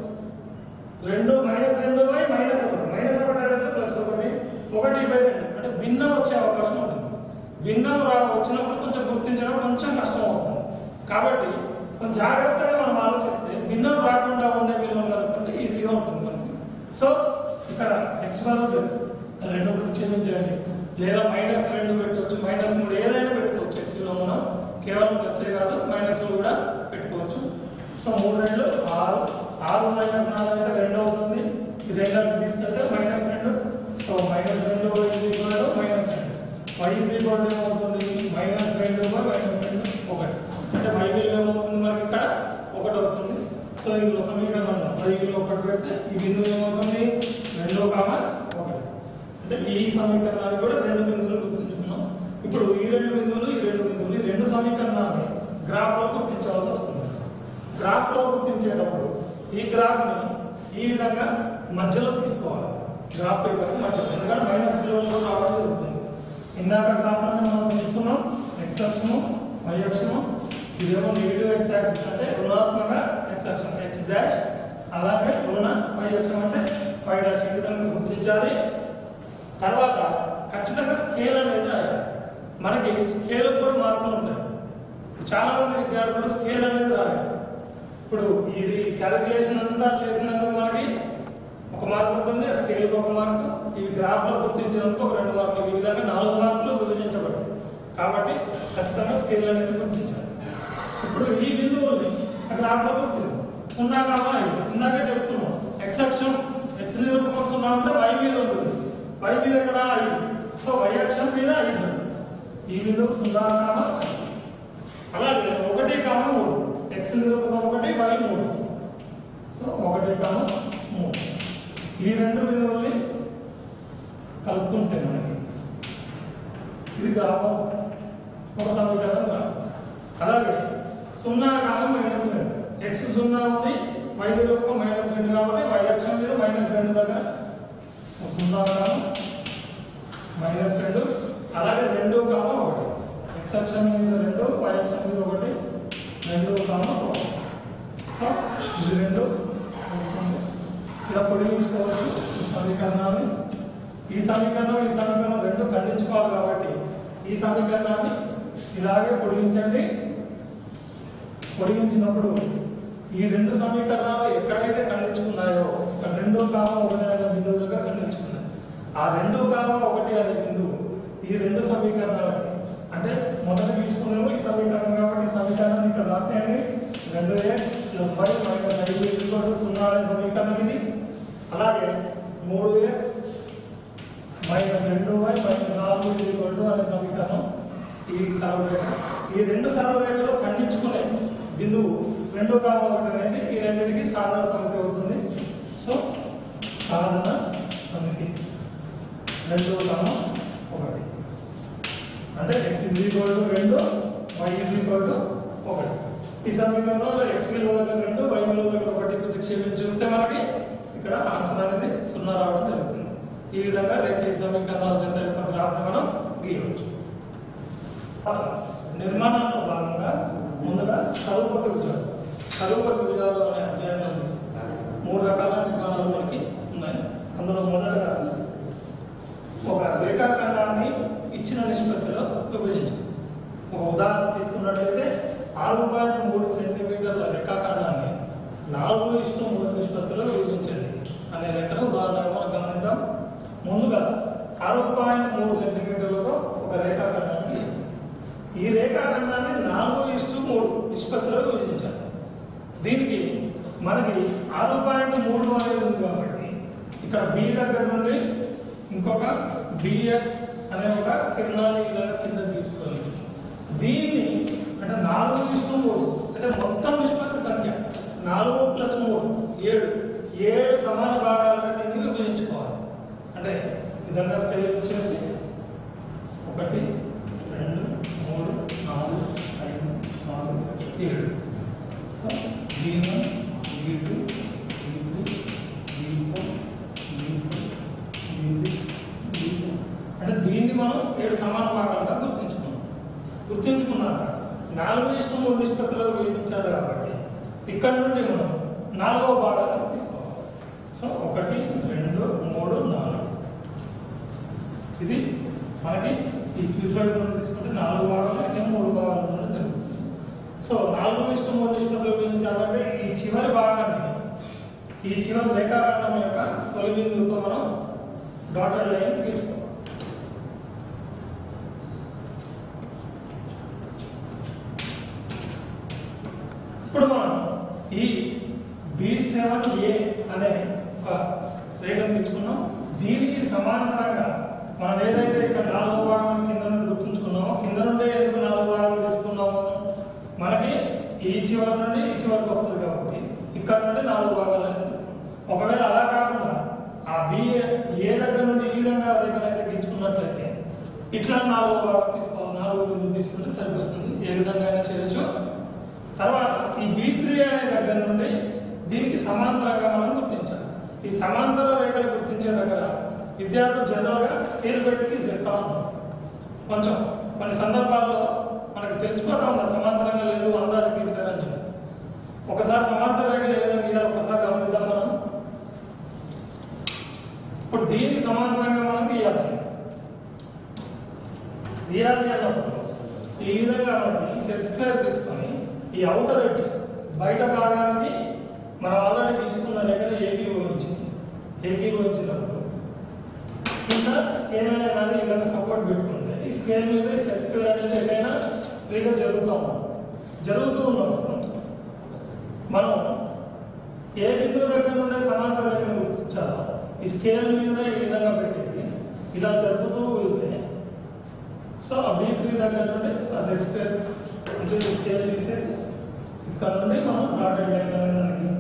రెండు మైనస్ రెండు బై మైనస్ ఒకటి మైనస్ ఒకటి అంటే ప్లస్ ఒకటి ఒకటి బై రెండు అంటే భిన్నం వచ్చే అవకాశం ఉంటుంది భిన్నం రా వచ్చినప్పుడు కొంచెం గుర్తించడం కొంచెం కష్టం అవుతుంది కాబట్టి కొంచెం జాగ్రత్తగా మనం ఆలోచిస్తే భిన్నం రాకుండా ఉండే విలువను కనుక్కుంటే ఈజీగా ఉంటుంది మనకి సో ఇక్కడ ఎక్స్ బదులు రెండు ప్రతిక్షేపించండి లేదా మైనస్ రెండు పెట్టవచ్చు మైనస్ మూడు ఏదైనా పెట్టుకోవచ్చు ఎక్స్ విలువ మనం కేవలం ప్లస్ కాదు మైనస్ కూడా పెట్టుకోవచ్చు సో మూడు రెండు ఆరు ఆరు మైనస్ నాలుగు అంటే రెండు అవుతుంది ఈ రెండు అంటే తీసుకెళ్తే మైనస్ రెండు సో మైనస్ రెండు ఈజ్ ఈక్వల్ టు మైనస్ రెండు వై ఈజ్ ఈక్వల్ టు ఏమవుతుంది మైనస్ రెండు బై మైనస్ రెండు ఒకటి అంటే వై విలువ ఏమవుతుంది మనకి ఇక్కడ ఒకటి అవుతుంది సో ఇందులో సమీకరణంలో వై విలువ ఒకటి పెడితే ఈ బిందువు ఏమవుతుంది రెండు కామ ఒకటి అంటే ఈ సమీకరణాన్ని కూడా రెండు బిందువులు గుర్తుంచుకున్నాం ఇప్పుడు ఈ రెండు బిందువులు ఈ రెండు బిందువులు ఈ రెండు సమీకరణాన్ని గ్రాఫ్ లో గుర్తించవలసి వస్తుంది గ్రాఫ్ లో గుర్తించేటప్పుడు ఈ గ్రాఫ్ ని ఈ విధంగా మధ్యలో తీసుకోవాలి గ్రాఫ్ పేపర్ మధ్యలో ఎందుకంటే మైనస్ విలువలు రావడం జరుగుతుంది ఇందాక గ్రాఫ్ మనం తీసుకున్నాం ఎక్స్ అక్షము వై అక్షము ఇదేమో నెగిటివ్ ఎక్స్ యాక్సిస్ అంటే రుణాత్మక ఎక్స్ అక్షం ఎక్స్ డాష్ అలాగే రుణ వై అక్షం అంటే వై డాష్ ఈ విధంగా గుర్తించాలి తర్వాత ఖచ్చితంగా స్కేల్ అనేది రాయాలి మనకి స్కేల్ కూడా మార్పులు ఉంటాయి ఇప్పుడు చాలా మంది విద్యార్థులు స్కేల్ అనేది రాయాలి ఇప్పుడు ఇది క్యాలిక్యులేషన్ అంతా చేసినందుకు మనకి ఒక మార్క్ ఉంటుంది స్కేల్కి ఒక మార్కు ఇవి గ్రాఫ్లో గుర్తించినందుకు ఒక రెండు మార్కులు ఈ విధంగా నాలుగు మార్కులు విభజించబడతాయి కాబట్టి ఖచ్చితంగా స్కేల్ అనేది గుర్తించాలి ఇప్పుడు ఈ బిందువుల్ని అక్కడ ఆటలో గుర్తించాలి సున్నా కావా ఐదు ఇందాకే చెప్పుకున్నాం ఎక్స్ అక్షం ఎక్స్ నిరూపకం సున్నా ఉంటే వై మీద ఉంటుంది వై మీద ఎక్కడ ఐదు సో వై అక్షం మీద ఐదు ఈ బిందువు సున్నా కామా ఐదు. అలాగే ఒకటి కామ మూడు ఎక్స్ నిరూపకం ఒకటి వై మూడు సో ఒకటి కామ మూడు ఈ రెండు బిందువుల్ని కలుపుకుంటే మనకి ఇది గ్రామం ఒక సమీకరణం గ్రామం అలాగే సున్నా కామం మైనస్ రెండు ఎక్స్ సున్నా ఉంది వై నిరూపకం మైనస్ రెండు కాబట్టి వై అక్షం మీద మైనస్ రెండు దగ్గర సున్నా కామం మైనస్ రెండు అలాగే రెండు కామ ఒకటి ఎక్స్ అక్షం మీద రెండు వై అక్షం మీద ఒకటి రెండు కామ ఒకటి సో ఇది రెండు అవుతుంది. ఇలా పొడిగించుకోవచ్చు ఈ సమీకరణాన్ని ఈ సమీకరణం ఈ సమీకరణం రెండు ఖండించుకోవాలి కాబట్టి ఈ సమీకరణాన్ని ఇలాగే పొడిగించండి పొడిగించినప్పుడు ఈ రెండు సమీకరణాలు ఎక్కడైతే ఖండించుకున్నాయో ఇక్కడ రెండు కామ ఒకటి అనే బిందువు దగ్గర ఖండించుకున్నాయి ఆ రెండు కామ ఒకటి అనే బిందువు ఈ రెండు సమీకరణాలకి అంటే మొదట తీసుకున్నాము ఈ సమీకరణం కాబట్టి ఈ సమీకరణాన్ని ఇక్కడ రాసేయండి రెండు ఎక్స్ ప్లస్ వై మైనస్ ఐదు ఈక్వల్ టు సున్నా అనే సమీకరణం ఇది అలాగే మూడు ఎక్స్ మైనస్ రెండు వై మైనస్ నాలుగు ఈక్వల్ టు అనే సమీకరణం ఈ సరళరేఖ ఈ రెండు సరళరేఖలు ఖండించుకునే బిందువు రెండు కామ ఒకటి అనేది ఈ రెండింటికి సాధన సమితి అవుతుంది సో సాధన సమితి రెండు కామ ఒకటి అంటే ఎక్స్ ఇజ్ ఈక్వల్ టు రెండు వై ఇజ్ ఈక్వల్ టు ఒకటి ఈ సమీకరణంలో ఎక్స్ విలువ దగ్గర రెండు వై విలువ దగ్గర ఒకటి ప్రతిక్షేపించి చూస్తే మనకి ఇక్కడ ఆన్సర్ అనేది సున్నా రావడం జరుగుతుంది ఈ విధంగా రేఖ ఈ సమీకరణాల జత యొక్క గ్రాఫ్ మనం గీయవచ్చు నిర్మాణంలో భాగంగా ముందుగా చదువుప త్రిభుజాలు చదువుప త్రిభుజాలు అనే అధ్యాయంలో మూడు రకాల నిర్మాణాలు మనకి ఉన్నాయి అందులో మొదటగా ఒక రేఖాఖండాన్ని ఇచ్చిన నిష్పత్తిలో విభజించాలి ఒక ఉదాహరణ తీసుకున్నట్లయితే ఆరు పాయింట్ మూడు సెంటీమీటర్ల రేఖాఖండాన్ని నాలుగు ఇష్ట మూడు నిష్పత్తిలో విభజించండి అనే లెక్కను ఉదాహరణగా మనం గమనిద్దాం ముందుగా ఆరు పాయింట్ మూడు సెంటీమీటర్లతో ఒక రేఖాఖండాన్ని ఈ రేఖాఖండాన్ని నాలుగు ఇష్టు మూడు నిష్పత్తిలో విభజించాలి దీనికి మనకి ఆరు పాయింట్ మూడు అనేది ఉంది కాబట్టి ఇక్కడ బి దగ్గర నుండి ఇంకొక బిఎక్స్ అనే ఒక కిరణాన్ని ఈ విధంగా కింద తీసుకొని దీన్ని అంటే నాలుగు ఇష్టం మూడు అంటే మొత్తం నిష్పత్తి సంఖ్య నాలుగు ప్లస్ మూడు ఏడు ఏడు సమాన భాగాలుగా దీన్ని విభజించుకోవాలి అంటే ఈ విధంగా స్కేల్ చేసి ఒకటి రెండు మూడు నాలుగు ఐదు నాలుగు ఏడు so B one B two B three B four B five B six B seven అంటే దీన్ని మనం ఏడు సమాన భాగాలుగా గుర్తించుకున్నాం గుర్తించుకున్నాక నాలుగు ఇష్టం మూడు నిష్పత్తిలో విభజించారు కాబట్టి ఇక్కడ నుండి మనం నాలుగవ భాగాన్ని తీసుకోవాలి సో ఒకటి రెండు మూడు నాలుగు ఇది మనకి ఈ క్లిప్ వైపు నుండి తీసుకుంటే నాలుగు భాగాలు అంటే మూడు భాగాలు ఉండడం జరుగుతుంది సో నాలుగు ఇష్టం మూడు నిష్పత్తులు ఉపయోగించాలంటే ఈ చివరి భాగాన్ని ఈ చివరి రేఖాఖండం యొక్క తొలి బిందువుతో మనం డాటెడ్ లైన్ తీసుకోవాలి ఇప్పుడు మనం ఈ బి సెవెన్ ఏ అనే ఒక రేఖను తీసుకున్నాం దీనికి సమాంతరంగా మనం ఏదైతే ఇక్కడ నాలుగు భాగం కింద నుండి గుర్తుంచుకున్నామో కింద నుండే ఎందుకు నాలుగు భాగాలు తీసుకున్నాము మనకి ఈ చివరి నుండి ఈ చివరికి వస్తుంది కాబట్టి ఇక్కడ నుండి నాలుగు భాగాలు అనేది తీసుకున్నాం ఒకవేళ అలా కాకుండా ఆ బి ఏ దగ్గర నుండి ఈ విధంగా రేఖను అయితే గీచుకున్నట్లయితే ఇట్లా నాలుగు భాగాలు తీసుకోవాలి నాలుగు బిందువు తీసుకుంటే సరిపోతుంది ఏ విధంగా అయినా చేయొచ్చు తర్వాత ఈ బి త్రీ అనే దగ్గర నుండి దీనికి సమాంతరంగా మనం గుర్తించాలి ఈ సమాంతర రేఖలు గుర్తించే దగ్గర విద్యార్థులు జనరల్గా స్కేల్ పెట్టి చేస్తా ఉంటారు కొంచెం కొన్ని సందర్భాల్లో మనకు తెలిసిపోతా ఉంది సమాంతరంగా లేదు అందరికి గీసారని చెప్పేసి ఒకసారి సమాంతర రేఖ లేదని గీయాలి ఒకసారి గమనిద్దాం మనం ఇప్పుడు దీనికి సమాంతరంగా మనం గీయాలి గీయాలి అన్నప్పుడు ఈ విధంగా మనకి సెట్ స్క్వేర్ తీసుకొని ఈ అవుటర్ ఎడ్జ్ బయట భాగానికి మనం ఆల్రెడీ తీసుకున్న రేఖను ఏకీభవించింది ఏకీభవించినప్పుడు కింద స్కేల్ అనే దాన్ని ఈ విధంగా సపోర్ట్ పెట్టుకుంటే ఈ స్కేల్ మీద ఈ సెట్ స్క్వేర్ అనేది ఎక్కడైనా ఫ్రీగా జరుగుతూ ఉంది జరుగుతూ ఉన్నప్పుడు మనం ఏ బిందువు దగ్గర నుండి సమాంతర రేఖను గుర్తించాలో ఈ స్కేల్ మీద ఈ విధంగా పెట్టేసి ఇలా జరుపుతూ వెళ్తే సో ఆ బీ త్రీ దగ్గర నుండి ఆ సెట్ స్క్వేర్ అంటే ఈ స్కేల్ తీసేసి ఇక్కడ నుండి మనం డాటెడ్ లైన్ అనేది అనిపిస్తుంది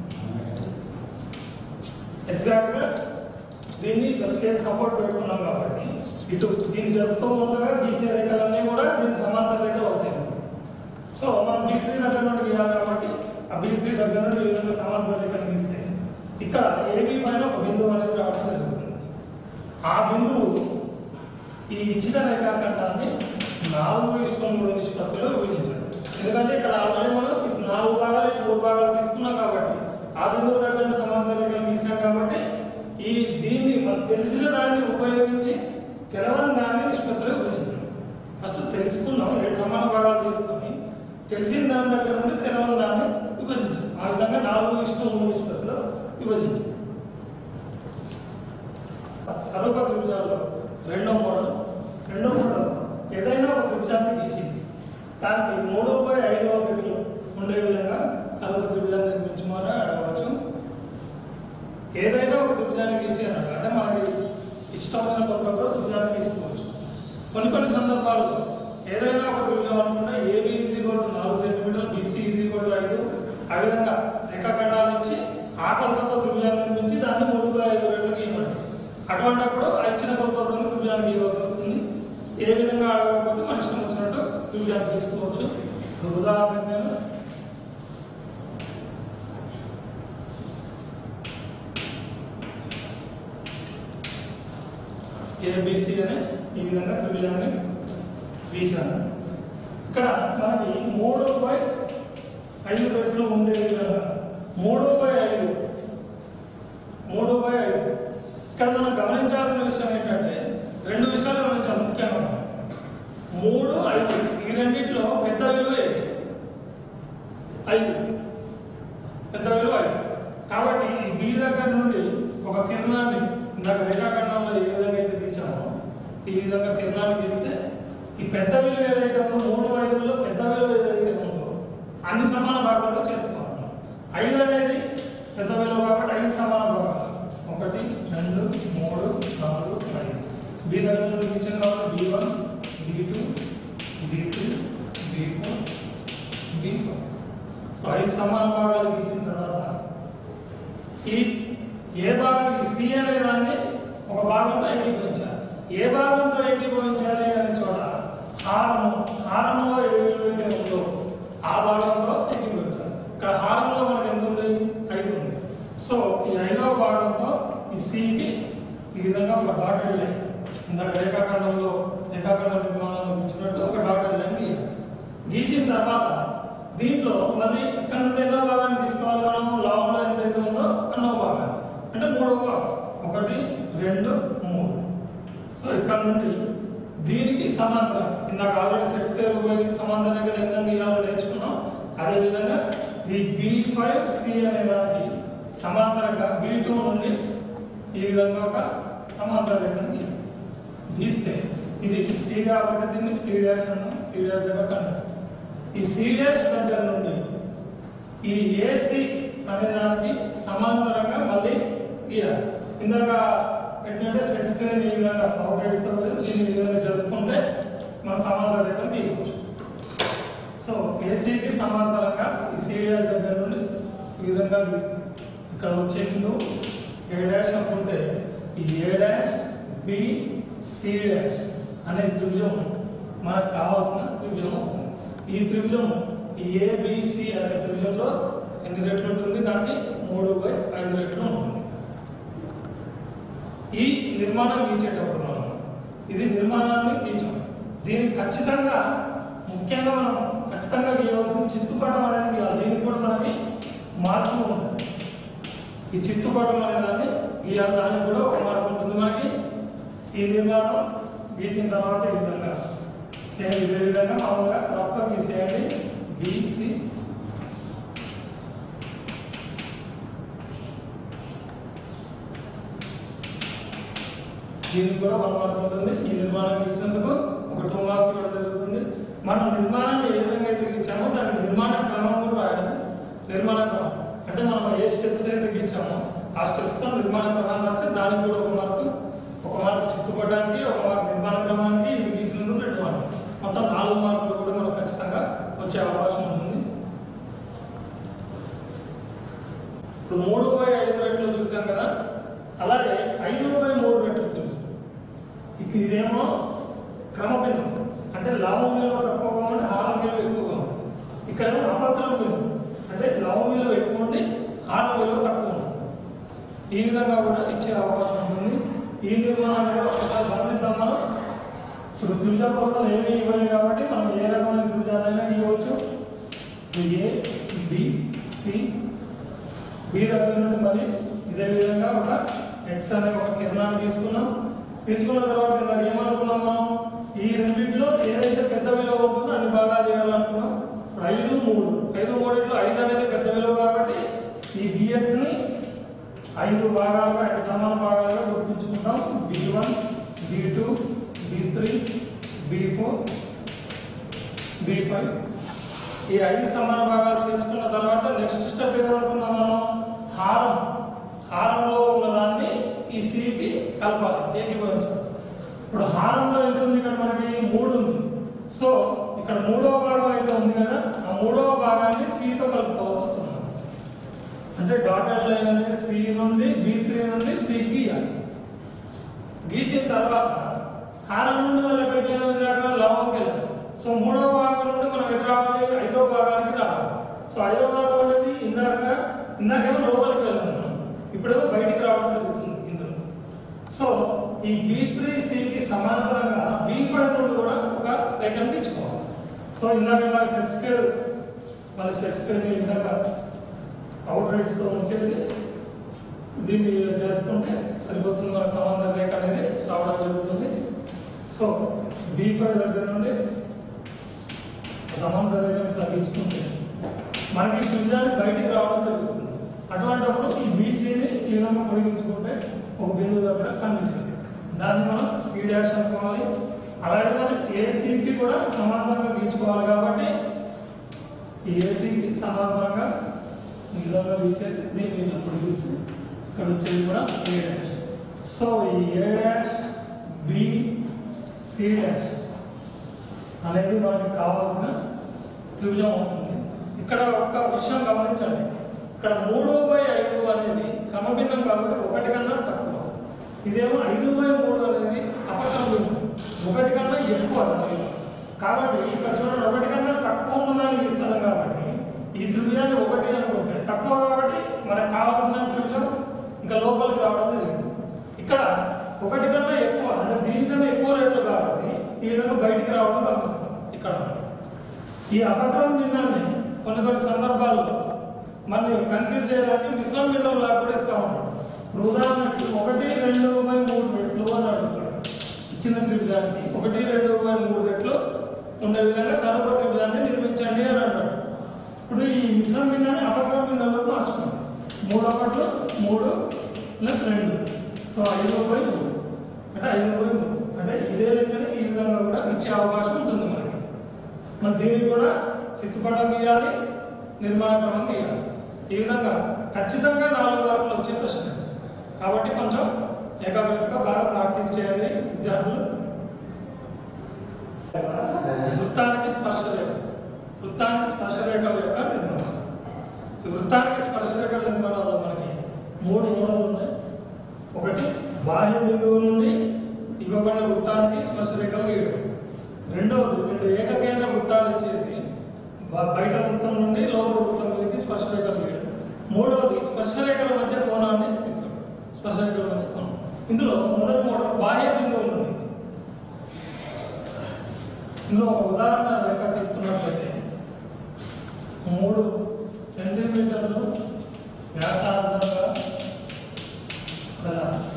ఎగ్జాక్ట్గా దీన్ని ఇట్లా స్కేల్ సపోర్ట్ పెట్టుకున్నాం కాబట్టి ఇటు దీన్ని జరుపుతూ ఉండగా గీసే రేఖలన్నీ కూడా దీనికి సమాంతర రేఖలు అవుతాయి సో మనం బీ త్రీ దగ్గర నుండి గీయాలి కాబట్టి ఆ బీ త్రీ దగ్గర నుండి ఈ విధంగా సమాంతర రేఖను గీస్తే ఇక్కడ ఏబీ పైన ఒక బిందువు అనేది రావడం జరుగుతుంది ఆ బిందువు ఈ ఇచ్చిన రేఖాఖండాన్ని నాలుగు ఇష్టం మూడు నిష్పత్తిలో విభజించాలి ఎందుకంటే ఇక్కడ ఆల్రెడీ మనం ఇప్పుడు నాలుగు భాగాలు ఇప్పుడు మూడు భాగాలు తీసుకున్నాం కాబట్టి ఆ బిందువు దగ్గర సమాంతర రేఖను గీసాం కాబట్టి ఈ దీన్ని మనకు తెలిసిన దాన్ని ఉపయోగించి తెలవని దాన్ని నిష్పత్తిలో విభజించాలి ఫస్ట్ తెలుసుకున్నాం ఏడు సమాన భాగాలు తీసుకొని తెలిసిన దాని దగ్గర నుండి తెలవని దాన్ని విభజించాం ఆ విధంగా నాలుగు ఇష్టం మూడు నిష్పత్తిలో విభజించాం సర్వప త్రిభుజాల్లో రెండో మోడల్ రెండో మోడల్ ఏదైనా ఒక త్రిభుజాన్ని గీచింది దానికి మూడో బై ఐదవ బిట్లు ఉండే విధంగా సర్వ త్రిభుజాన్ని నిర్మించమని అడగవచ్చు ఏదైనా ఒక త్రిభుజాన్ని గీచి అన్నాడు అంటే మనకి ఇష్టమైన కొలతలతో త్రిభుజాన్ని తీసుకోవచ్చు కొన్ని కొన్ని సందర్భాల్లో ఏదైనా ఒక త్రిభుజం అనుకుంటే ఏబి ఈజీ కూడా నాలుగు సెంటీమీటర్లు బీసీ ఈజీ కూడా ఐదు ఆ విధంగా రేఖాఖండాలు ఇచ్చి ఆ కొలతతో త్రిభుజాన్ని నిర్మించి దాన్ని మూడు బై ఐదు రెండు గీయమని అటువంటప్పుడు ఆ ఇచ్చిన కొలతలతో త్రిభుజాన్ని గీయవలసి వస్తుంది ఏ విధంగా అడగకపోతే మన ఇష్టం వచ్చినట్టు త్రిభుజాన్ని తీసుకోవచ్చు ఇప్పుడు ఉదాహరణకు నేను ఏబిసి అనే ఈ విధంగా త్రిభుజాన్ని గీశాను ఇక్కడ మనకి మూడు బై ఐదు రెట్లు ఉండే విధంగా మూడు బై ఐదు మూడు బై ఐదు ఇక్కడ మనం గమనించాల్సిన విషయం ఏంటంటే రెండు విషయాలు గమనించాలి ముఖ్యంగా మూడు ఐదు ఈ రెండిట్లో పెద్ద విలువ ఏది ఐదు పెద్ద విలువ ఐదు కాబట్టి ఈ బి దగ్గర నుండి ఒక కిరణాన్ని ఇందాక రేఖాఖండంలో ఏ విధంగా అయితే తీర్చామో ఈ విధంగా కిరణాన్ని తీస్తే ఈ పెద్ద విలువ ఏదైతే ఉందో మూడు ఐదులో పెద్ద విలువ ఏదైతే ఉందో అన్ని సమాన భాగాలుగా చేసుకోవాలి ఐదు అనేది పెద్ద విలువ కాబట్టి ఐదు సమాన భాగాలు ఒకటి రెండు మూడు నాలుగు ఐదు బి దగ్గర నుండి తీసాం కాబట్టి B one B two B three B four B four so ఐదు సమాన భాగాలు గీచిన తర్వాత ఈ ఏ భాగం ఈ సి అనే దాన్ని ఒక భాగంతో ఏకీభవించాలి ఏ భాగంతో ఏకీభవించాలి అనే చోట హారము హారంలో ఏ విలువ అయితే ఉందో ఆ భాగంలో ఏకీభవించాలి ఇక్కడ హారంలో మనకి ఎంత ఉంది ఐదు ఉంది సో ఈ ఐదవ భాగంతో ఈ సికి ఈ విధంగా ఒక డాటెడ్ లైన్ ఇందాక రేఖాఖండంలో రేఖాఖండ నిర్మాణంలో ఇచ్చినట్టు ఒక డాటెడ్ లైన్ గీయాలి గీచిన తర్వాత దీంట్లో మళ్ళీ ఇక్కడ నుండి ఎన్నో భాగాన్ని తీసుకోవాలి మనం లాభంలో ఎంత అయితే ఉందో అన్నో భాగం అంటే మూడో భాగం ఒకటి రెండు మూడు సో ఇక్కడ నుండి దీనికి సమాంతరం ఇందాక ఆల్రెడీ సెట్ స్క్వేర్ ఉపయోగించి సమాంతరంగా ఏ విధంగా గీయాలో నేర్చుకున్నాం అదే విధంగా ఈ బి ఫైవ్ సి అనే దానికి సమాంతరంగా బి టూ నుండి ఈ విధంగా ఒక సమాంతర రేఖను గీయాలి. గీస్తే ఇది సి కాబట్టి దీన్ని సి డాష్ అన్నాం సి డాష్ దగ్గర కనిపిస్తుంది ఈ సి డాష్ దగ్గర నుండి ఈ ఏసి అనే దానికి సమాంతరంగా మళ్ళీ గీయాలి ఇందాక ఏంటంటే సెట్ స్క్రీన్ ఈ విధంగా అవుట్లెట్ దీన్ని ఈ విధంగా జరుపుకుంటే మన సమాంతర రేఖను గీయవచ్చు సో ఏసీకి సమాంతరంగా ఈ సి డాష్ దగ్గర నుండి ఈ విధంగా గీస్తుంది ఇక్కడ వచ్చే బిందువు ఏ డాష్ అనుకుంటే ఈ A dash B C dash అనే త్రిభుజం మనకు కావాల్సిన త్రిభుజం అవుతుంది ఈ త్రిభుజం ఈ ఏబిసి అనే త్రిభుజంలో ఎన్ని రెట్లు ఉంటుంది దానికి మూడు బై ఐదు రెట్లు ఉంటుంది ఈ నిర్మాణం గీచేటప్పుడు మనం ఇది నిర్మాణాన్ని గీచాం దీనికి ఖచ్చితంగా ముఖ్యంగా మనం ఖచ్చితంగా గీయవలసిన చిత్తుపటం అనేది గీయాలి దీనికి కూడా మనకి మార్పు ఉంటుంది ఈ చిత్తుపటం అనే దాన్ని గీయాలి దానికి కూడా ఒక మార్పు ఉంటుంది మనకి ఈ నిర్మాణం గీచిన తర్వాత ఈ విధంగా సేమ్ ఇదే విధంగా మామూలుగా రఫ్గా గీసేయండి బీసీ దీనికి కూడా వన్ మార్క్ ఉంటుంది ఈ నిర్మాణం ఇచ్చినందుకు ఒక టూ మార్క్స్ కూడా జరుగుతుంది మనం నిర్మాణాన్ని ఏ విధంగా అయితే గీచామో దాని నిర్మాణ క్రమం కూడా రాయాలి నిర్మాణ క్రమం అంటే మనం ఏ స్టెప్స్ అయితే గీచామో ఆ స్టెప్స్తో నిర్మాణ క్రమాన్ని రాస్తే దానికి కూడా ఒక మార్కు ఒక మార్కు చిత్తుపడడానికి ఒక మార్కు నిర్మాణ క్రమానికి ఇది గీచినందుకు రెండు మార్కులు మొత్తం నాలుగు మార్కులు కూడా మనకు ఖచ్చితంగా వచ్చే అవకాశం ఉంటుంది ఇప్పుడు మూడు బై ఐదు రెట్లు చూసాం కదా అలాగే ఐదు బై మూడు రెట్లు తెలుసు ఇక ఇదేమో క్రమభిన్నం అంటే లవం విలువ తక్కువగా ఉండి హారం విలువ ఎక్కువగా ఉంది ఇక్కడేమో అపక్రమ విలువ అంటే లవం విలువ ఎక్కువ ఉండి హారం విలువ తక్కువ ఉంది ఈ విధంగా కూడా ఇచ్చే అవకాశం ఉంటుంది ఈ నిర్మాణం కూడా ఒకసారి గమనిద్దాం మనం ఇప్పుడు త్రిభుజ కొలతలు ఏమీ ఇవ్వలేదు కాబట్టి మనం ఏ రకమైన త్రిభుజాలైనా ఇవ్వచ్చు ఏ బి సి బి దగ్గర నుండి మరి ఇదే విధంగా ఒక ఎక్స్ అనే ఒక కిరణాన్ని తీసుకున్నాం తీసుకున్న తర్వాత ఇందాక ఏమనుకున్నాం మనం ఈ రెండింటిలో ఏదైతే పెద్ద విలువ ఉంటుందో అన్ని భాగాలు చేయాలనుకున్నాం ఇప్పుడు ఐదు మూడు ఐదు మూడిట్లో ఐదు అనేది పెద్ద విలువ కాబట్టి ఈ బిఎక్స్ ని ఐదు భాగాలుగా ఐదు సమాన భాగాలుగా గుర్తించుకుంటాం B one B two B three B four B five ఈ ఐదు సమాన భాగాలు చేసుకున్న తర్వాత నెక్స్ట్ స్టెప్ ఏమనుకున్నాం మనం హారం హారంలో ఉన్నదాన్ని ఈ సిపి కలపాలి ఏకీభవించాలి ఇప్పుడు హారంలో ఎంత ఉంది ఇక్కడ మనకి మూడు ఉంది సో ఇక్కడ మూడవ భాగం అయితే ఉంది కదా ఆ మూడవ భాగాన్ని సితో కలుపుకోవాల్సి వస్తుంది అంటే డాటెడ్ లైన్ అనేది సి నుండి బి త్రీ నుండి సి గీయాలి గీచిన తర్వాత హారం నుండి మనం ఎక్కడికి వెళ్ళాలి దాకా లవంకి వెళ్ళాలి సో మూడవ భాగం నుండి మనం ఎటు రావాలి ఐదో భాగానికి రావాలి సో ఐదో భాగం అనేది ఇందాక ఇందాకేమో లోపలికి వెళ్ళాలి మనం ఇప్పుడేమో బయటికి రావడం జరుగుతుంది ఇందులో సో ఈ బి త్రీ సికి సమాంతరంగా బి ఫైవ్ నుండి కూడా ఒక రేఖను తీసుకోవాలి సో ఇందాక ఇందాక సెట్ స్క్వేర్ మళ్ళీ సెట్ స్క్వేర్ ఇందాక అవుట్ రైట్తో ఉంచేది దీన్ని జరుపుకుంటే సరిపోతుంది మనకు సమాంతర రేఖ అనేది రావడం జరుగుతుంది సో బి ఫైవ్ దగ్గర నుండి సమాంతర రేఖను ఇట్లా గీచుకుంటే మనకి ఈ త్రిభుజాన్ని బయటికి రావడం జరుగుతుంది అటువంటిప్పుడు ఈ బీసీని ఈ విధంగా పొడిగించుకుంటే ఒక బిందువు దగ్గర కనిపిస్తుంది దాన్ని మనం సి డాష్ అనుకోవాలి అలాగే మనం ఏసీకి కూడా సమాంతరంగా గీచుకోవాలి కాబట్టి ఈ ఏసీకి సమాంతరంగా ఈ విధంగా గీచేసి దీన్ని ఇట్లా పొడిగిస్తే ఇక్కడ వచ్చేది కూడా ఏ డాష్ సో ఈ A dash B C dash అనేది మనకి కావాల్సిన త్రిభుజం అవుతుంది ఇక్కడ ఒక్క విషయం గమనించండి ఇక్కడ మూడు బై ఐదు అనేది క్రమభిన్నం కాబట్టి ఒకటి కన్నా తక్కువ ఇదేమో ఐదు బై మూడు అనేది అపక్రమభిన్నం ఒకటి కన్నా ఎక్కువ దానిలో. కాబట్టి ఇక్కడ చూడండి ఒకటి కన్నా తక్కువ ఉన్నదాన్ని ఇస్తాను కాబట్టి ఈ త్రిభుజాన్ని ఒకటి అనుకుంటే తక్కువ కాబట్టి మనకు కావాల్సిన త్రిభుజం ఇంకా లోపలికి రావడం జరిగింది ఇక్కడ ఒకటి కన్నా ఎక్కువ అంటే దీనికన్నా ఎక్కువ రేట్లు కాబట్టి ఈ విధంగా బయటికి రావడం గమనిస్తాం ఇక్కడ ఈ అపక్రమ భిన్నాన్ని కొన్ని కొన్ని సందర్భాల్లో మళ్ళీ కన్ఫ్యూజ్ చేయడానికి మిశ్రమ భిన్నం లాగా కూడా ఇస్తా ఉంటాం ఇప్పుడు ఉదాహరణకి ఒకటి రెండు బై మూడు రెట్లు అని అడుగుతాడు ఇచ్చిన త్రిభుజానికి ఒకటి రెండు బై మూడు రెట్లు ఉండే విధంగా సర్వ త్రిభుజాన్ని నిర్మించండి అని అంటాడు ఇప్పుడు ఈ మిశ్రమ భిన్నాన్ని అపక్రమ భిన్నంలో మార్చుకోండి మూడు ఒకట్లు మూడు ప్లస్ రెండు సో ఐదు బై మూడు అంటే ఐదు బై మూడు అంటే ఇదే లెక్కనే ఈ విధంగా కూడా ఇచ్చే అవకాశం ఉంటుంది మనకి మరి దీనికి కూడా చిత్తుపటం గీయాలి నిర్మాణ క్రమం గీయాలి ఈ విధంగా ఖచ్చితంగా నాలుగు మార్కులు వచ్చే ప్రశ్న కాబట్టి కొంచెం ఏకాగ్రతగా బాగా ప్రాక్టీస్ చేయాలి విద్యార్థులు వృత్తానికి స్పర్శ రేఖ వృత్తానికి స్పర్శ రేఖల యొక్క నిర్మాణం ఈ వృత్తానికి స్పర్శ రేఖల నిర్మాణంలో మనకి మూడు మూడలు ఉన్నాయి ఒకటి బాహ్య బిందువు నుండి ఇవ్వబడిన వృత్తానికి స్పర్శ రేఖలు గీయడం రెండవది రెండు ఏకకేంద్ర వృత్తాలు ఇచ్చేసి బ- బయట వృత్తం నుండి లోపల వృత్తం మీదకి స్పర్శ రేఖలు గీయడం మూడవది స్పర్శ రేఖల మధ్య కోణాన్ని ఇస్తాం స్పర్శ రేఖల మధ్య కోణం ఇందులో మొదటి మోడల్ బాహ్య బిందువు నుండి ఇందులో ఒక ఉదాహరణ లెక్క తీసుకున్నట్లయితే మూడు సెంటీమీటర్లు వ్యాసార్థంగా గల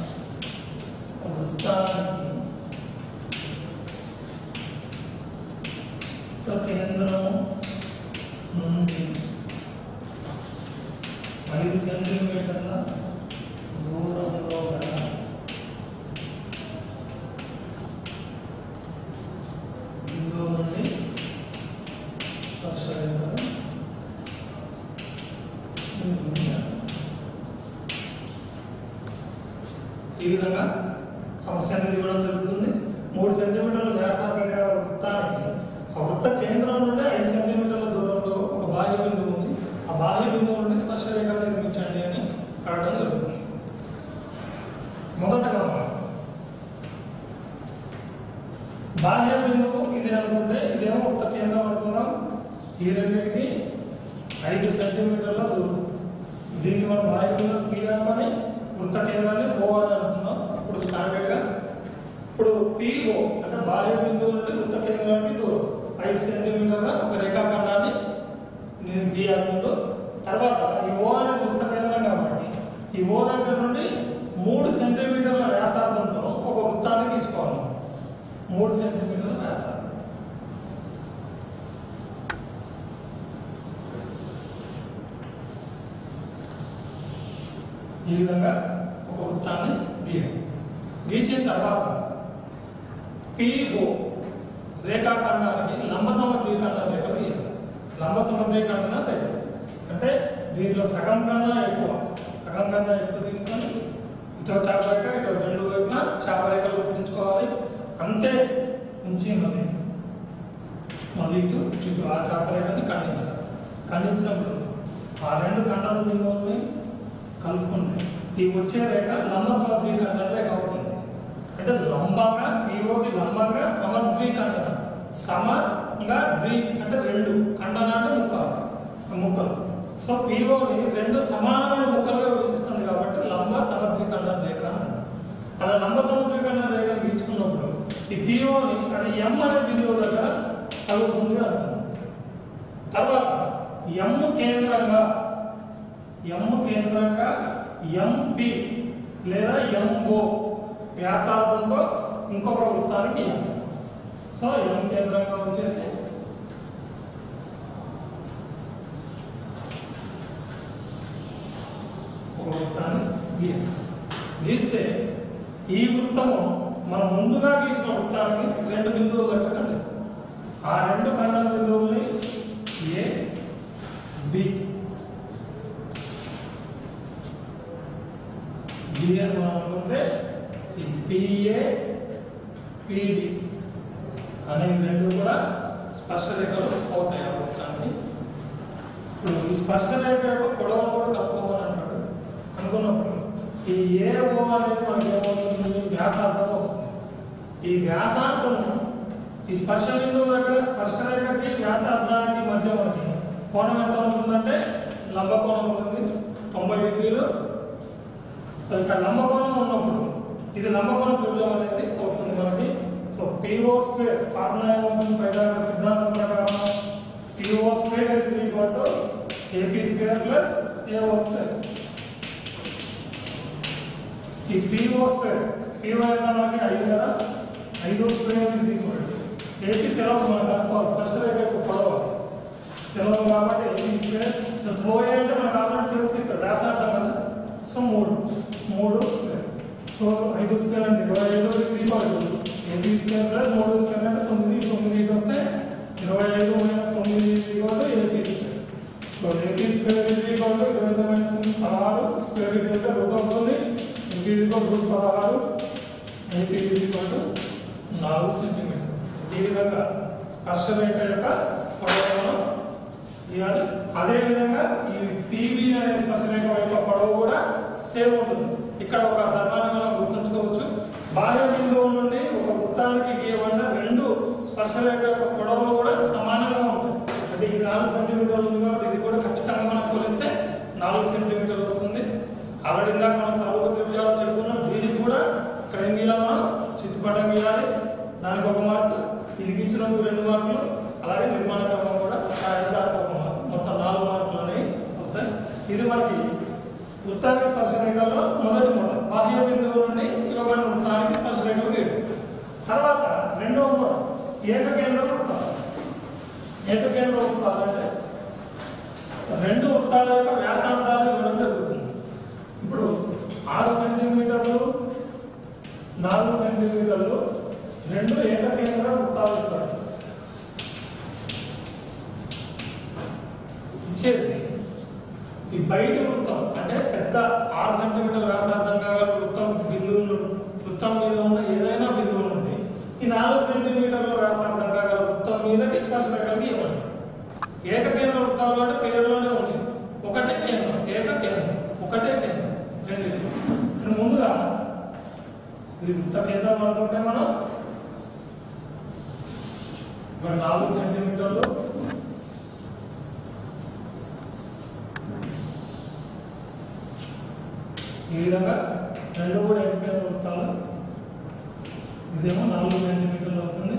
వృత్తానికి వృత్త కేంద్రము నుండి ఐదు సెంటీమీటర్ల దూరంలో గల స్పర్శరేఖలు ఈ విధంగా సమస్య అనేది ఇవ్వడం జరుగుతుంది మూడు సెంటీమీటర్ల వ్యాసార్థం గల వృత్తానికి ఆ వృత్త కేంద్రం నుండి ఐదు సెంటీమీటర్ల దూరంలో ఒక బాహ్య బిందువు ఉంది ఆ బాహ్య బిందువు నుండి స్పర్శ రేఖ నిర్మించండి అని అడగడం జరుగుతుంది మొదటగా మనం బాహ్య బిందువు ఇది అనుకుంటే ఇదేమో వృత్త కేంద్రం అనుకుందాం ఈ రెండింటికి ఐదు సెంటీమీటర్ల దూరం దీన్ని మనం బాహ్య బిందువు పి అనుకొని వృత్త కేంద్రాన్ని ఓ అని అనుకుందాం ఇప్పుడు స్టాండర్డ్గా ఇప్పుడు పిఓ అంటే బాహ్య బిందువు నుండి వృత్త కేంద్రానికి దూరం ఐదు సెంటీమీటర్ల ఒక రేఖాఖండాన్ని నేను గీయాలి ముందు తర్వాత ఈ ఓ అనేది వృత్త కేంద్రం కాబట్టి ఈ ఓ దగ్గర నుండి మూడు సెంటీమీటర్ల వ్యాసార్థంతో ఒక వృత్తాన్ని గీచుకోవాలి మూడు సెంటీమీటర్ల వ్యాసార్థం ఈ విధంగా ఒక వృత్తాన్ని గీయాలి గీచిన తర్వాత పిఓ రేఖాఖండానికి లంబ సమద్వీకరణ రేఖ గీయాలి లంబ సమద్వీకరణ రేఖ అంటే దీనిలో సగం కన్నా ఎక్కువ సగం కన్నా ఎక్కువ తీసుకొని ఇటో చాపరేఖ ఇటో రెండు వైపున చాపరేఖలు గుర్తుంచుకోవాలి అంతే ఉంచి మళ్ళీ మళ్ళీ ఇటు ఇటు ఆ చాపరేఖని ఖండించాలి ఖండించినప్పుడు ఆ రెండు ఖండన బిందువుల్ని కలుపుకుంటే ఈ వచ్చే రేఖ లంబ సమద్వీకరణ రేఖ అవుతుంది అంటే లంబంగా ఈవోకి లంబంగా సమద్వీఖండన సమగా ద్వి అంటే రెండు ఖండన అంటే ముక్కలు ముక్కలు సో పీఓని రెండు సమానమైన ముక్కలుగా విభజిస్తుంది కాబట్టి లంబ సమద్వీఖండన రేఖ అని అంటారు. అలా లంబ సమద్వీఖండన రేఖను గీచుకున్నప్పుడు ఈ పీఓని అది ఎం అనే బిందువు దగ్గర కలుగుతుంది అంటారు తర్వాత ఎం కేంద్రంగా ఎం కేంద్రంగా ఎంపి లేదా ఎంఓ వ్యాసార్థంతో ఇంకొక వృత్తానికి ఎం సో ఎం కేంద్రంగా వచ్చేసి ఒక వృత్తాన్ని గీయాలి గీస్తే ఈ వృత్తము మనం ముందుగా గీసిన వృత్తానికి రెండు బిందువుల దగ్గర ఖండిస్తాం ఆ రెండు ఖండన బిందువుల్ని ఏ బి బి అని మనం అనుకుంటే ఈ పిఏ పిబి అనేవి రెండు కూడా స్పర్శ రేఖలు అవుతాయి ఆ వృత్తానికి ఇప్పుడు ఈ స్పర్శ రేఖ యొక్క పొడవును కూడా కలుపుకోమని అంటాడు అనుకున్నప్పుడు ఈ ఏ ఓ అనేది మనకి ఏమవుతుంది వ్యాసార్థం అవుతుంది ఈ వ్యాసార్థం ఈ స్పర్శ బిందువు దగ్గర స్పర్శ రేఖకి వ్యాసార్థానికి మధ్య మనకి కోణం ఎంత ఉంటుందంటే లంబ కోణం ఉంటుంది తొంభై డిగ్రీలు సో ఇక్కడ లంబకోణం ఉన్నప్పుడు ఇది లంబకోణ త్రిభుజం అనేది అవుతుంది మనకి సో పిఓ స్క్వేర్ ఫార్ములా ఏమవుతుంది పైన సిద్ధాంతం ప్రకారం PO square is equal to AP square plus AO square ఈ పిఓ స్క్వేర్ పిఓ ఎంత మనకి ఐదు కదా ఐదు square is equal to AP తెలవదు మనకు అనుకోవాలి ఫస్ట్ రేట్ యొక్క పొడవ తెలవదు కాబట్టి ఏపీ స్క్వేర్ ప్లస్ ఓఏ అంటే మనకు ఆల్రెడీ తెలుసు ఇక్కడ వ్యాసార్థం కదా సో మూడు మూడు స్క్వేర్ సో ఐదు స్క్వేర్ అంటే ఇరవై ఐదు equal to eighty square plus మూడు స్క్వేర్ అంటే తొమ్మిది తొమ్మిది ఇటు వస్తే ఇరవై ఐదు మైనస్ తొమ్మిది equal to AP square so AP square is equal to ఇరవై ఐదు మైనస్ తొమ్మిది పదహారు స్క్వేర్ ఇట్ అంటే రూట్ అవుతుంది ఏపీ ఈక్వల్ రూట్ పదహారు ఏపీ ఈక్వల్ టు నాలుగు సెంటీమీటర్ ఈ విధంగా స్పర్శ రేఖ యొక్క పొడవులను ఇవ్వాలి అదే విధంగా ఈ టీబీ అనే స్పర్శరేఖ యొక్క పొడవు కూడా సేమ్ ఉంటుంది ఇక్కడ ఒక ధర్మాన్ని మనం గుర్తుంచుకోవచ్చు బాహ్య బిందువు నుండి ఒక వృత్తానికి గీయబడిన రెండు స్పర్శరేఖ యొక్క పొడవులు కూడా సమానంగా ఉంటుంది అంటే ఇది నాలుగు సెంటీమీటర్లు ఉంది కాబట్టి ఇది కూడా ఖచ్చితంగా మనం కొలిస్తే నాలుగు సెంటీమీటర్లు వస్తుంది ఆల్రెడీ ఇందాక మనం సర్వ త్రిభుజాలు చెప్పుకున్నాం దీనికి కూడా ఇక్కడ ఏం గీయాలి మనం చిత్తుపటం గీయాలి దానికి ఒక మార్కు ఇది గీచినందుకు రెండు మార్కులు అలాగే నిర్మాణ క్రమం కూడా దానికి దానికి ఒక మార్కు మొత్తం నాలుగు మార్కులు అనేవి వస్తాయి ఇది మనకి వృత్తానికి స్పర్శ రేఖల్లో మొదటి మూల బాహ్య బిందువు నుండి ఇవ్వబడిన వృత్తానికి స్పర్శ రేఖలు గీయడం తర్వాత రెండవ మూల ఏకకేంద్ర వృత్తం ఏకకేంద్ర వృత్తాలు అంటే రెండు వృత్తాల యొక్క వ్యాసార్థాలు ఇవ్వడం జరుగుతుంది ఇప్పుడు ఆరు సెంటీమీటర్లు నాలుగు సెంటీమీటర్లు రెండు ఏకకేంద్ర వృత్తాలు ఇస్తారు ఇచ్చేసి ఈ బయట వృత్తం అంటే పెద్ద ఆరు సెంటీమీటర్ వ్యాసార్థం కావాలి వృత్తం బిందువులు వృత్తం మీద ఉన్న ఏదైనా బిందువు నుండి ఈ నాలుగు సెంటీమీటర్ల వ్యాసార్థం కాగల వృత్తం మీదకి స్పర్శ రేఖలకి ఇవ్వండి ఏకకేంద్ర వృత్తాలు అంటే పేరులోనే ఉంది ఒకటే కేంద్రం ఏక కేంద్రం ఒకటే కేంద్రం రెండు ఇప్పుడు ముందుగా ఇది వృత్త కేంద్రం అనుకుంటే మనం ఇక్కడ నాలుగు సెంటీమీటర్లు ఈ విధంగా రెండు కూడా ఏకకేంద్ర వృత్తాలు ఇదేమో నాలుగు సెంటీమీటర్లు అవుతుంది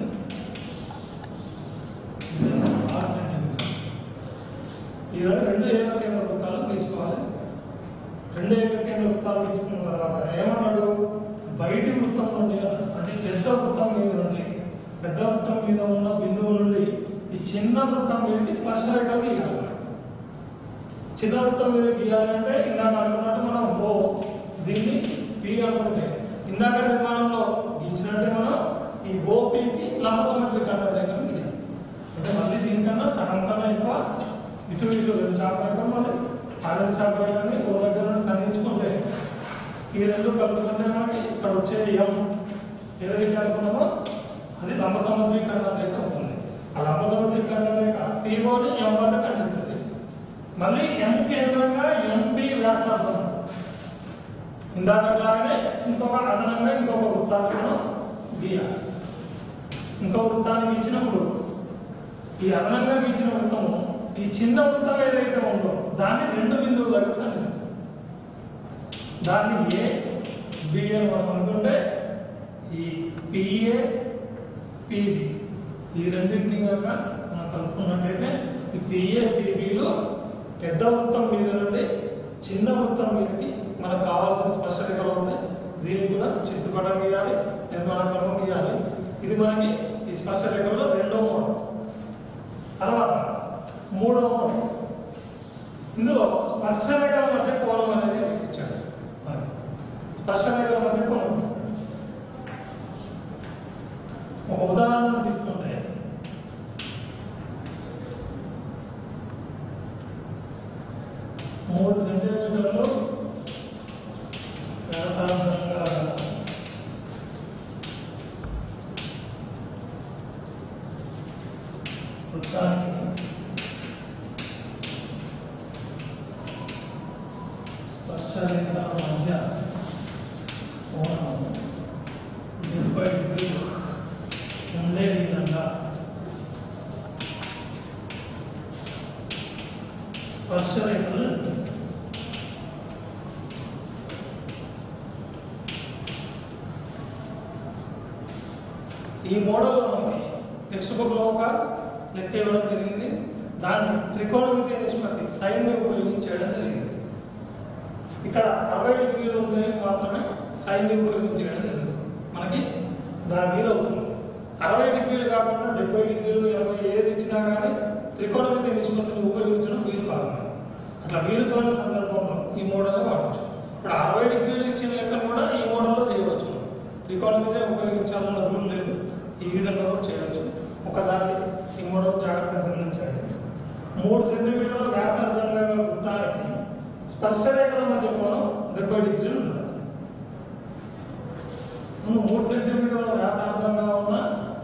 ఇదేమో ఆరు సెంటీమీటర్లు ఈ విధంగా రెండు ఏకకేంద్ర వృత్తాలు గీచుకోవాలి రెండు ఏకకేంద్ర వృత్తాలు గీచుకున్న తర్వాత ఏమన్నాడు బయటి వృత్తం నుండి అంటే పెద్ద వృత్తం మీద నుండి పెద్ద వృత్తం మీద ఉన్న బిందువు నుండి ఈ చిన్న వృత్తం మీదకి స్పర్శ రేఖలు గీయాలి చిన్న వృత్తం మీద గీయాలి అంటే ఇందాక అనుకున్నట్టు మనం ఓ దీన్ని పి అనుకుంటే ఇందాక నిర్మాణంలో గీచినట్టే మనం ఈ ఓపికి లంబ సముద్ర కండ రేఖలు గీయాలి అంటే మళ్ళీ దీనికన్నా సగం కన్నా ఎక్కువ ఇటు ఇటు రెండు చాప రేఖలు మళ్ళీ ఆ రెండు చాప రేఖల్ని ఓ దగ్గర నుండి ఖండించుకుంటే ఈ రెండు కలుపుకుంటే మనకి ఇక్కడ వచ్చే ఎం ఏదైతే అనుకున్నామో అది లంబ సముద్రీకరణ రేఖ అవుతుంది ఆ లంబ సముద్రీకరణ రేఖ పీఓని ఎం వద్ద ఖండిస్తుంది మళ్ళీ ఎం కేంద్రంగా ఎంపీ వ్యాసార్థం ఇందాకట్లాగానే ఇంకొక అదనంగా ఇంకొక వృత్తాన్ని మనం గీయాలి ఇంకో వృత్తాన్ని గీచినప్పుడు ఈ అదనంగా గీచిన వృత్తము ఈ చిన్న వృత్తం ఏదైతే ఉందో దాన్ని రెండు బిందువుల దగ్గర ఖండిస్తుంది దాన్ని ఏ బి అని మనం అనుకుంటే ఈ పిఏ పిబి ఈ రెండింటిని కనుక మనం కలుపుకున్నట్టయితే ఈ పిఏ పిబిలు పెద్ద వృత్తం మీద నుండి చిన్న వృత్తం మీదకి మనకు కావాల్సిన స్పర్శ రేఖలు అవుతాయి దీనికి కూడా చిత్తుపటం గీయాలి నిర్మాణ క్రమం గీయాలి ఇది మనకి ఈ స్పర్శ రేఖల్లో రెండో మోడ్ తర్వాత మూడో మోడ్ ఇందులో స్పర్శ రేఖల మధ్య కోణం అనేది ఇచ్చాడు మనకి. స్పర్శ రేఖల మధ్య కోణం ఒక ఉదాహరణ తీసుకుంటే మూడు సెంటీమీటర్లు వ్యాసార్థంగా వృత్తానికి స్పర్శ రేఖల మధ్య కోణం డెబ్బై డిగ్రీలు ఉండే విధంగా స్పర్శ రేఖలు ఈ మోడల్లో మనకి టెక్స్ట్ బుక్లో ఒక లెక్క ఇవ్వడం జరిగింది దాన్ని త్రికోణమితి నిష్పత్తి సైన్ని ఉపయోగించి చేయడం జరిగింది ఇక్కడ అరవై డిగ్రీలు ఉందని మాత్రమే సైన్ని ఉపయోగించి చేయడం జరిగింది మనకి దాని వీలు అవుతుంది అరవై డిగ్రీలు కాకుండా డెబ్బై డిగ్రీలు ఇరవై ఏది ఇచ్చినా కానీ త్రికోణమితి నిష్పత్తిని ఉపయోగించడం వీలు కాదు అట్లా వీలు కాని సందర్భంలో ఈ మోడల్ వాడవచ్చు ఇప్పుడు అరవై డిగ్రీలు ఇచ్చిన లెక్కను కూడా ఈ మోడల్లో చేయవచ్చు త్రికోణమితి ఉపయోగించాలన్న రూల్ లేదు ఈ విధంగా కూడా చేయవచ్చు ఒకసారి ఈ మోడల్ జాగ్రత్తగా గమనించండి మూడు సెంటీమీటర్ల వ్యాసార్థంగా గల వృత్తానికి స్పర్శ రేఖల మధ్య కోణం డెబ్బై డిగ్రీలు ఉండాలి ముందు మూడు సెంటీమీటర్ల వ్యాసార్థంగా ఉన్న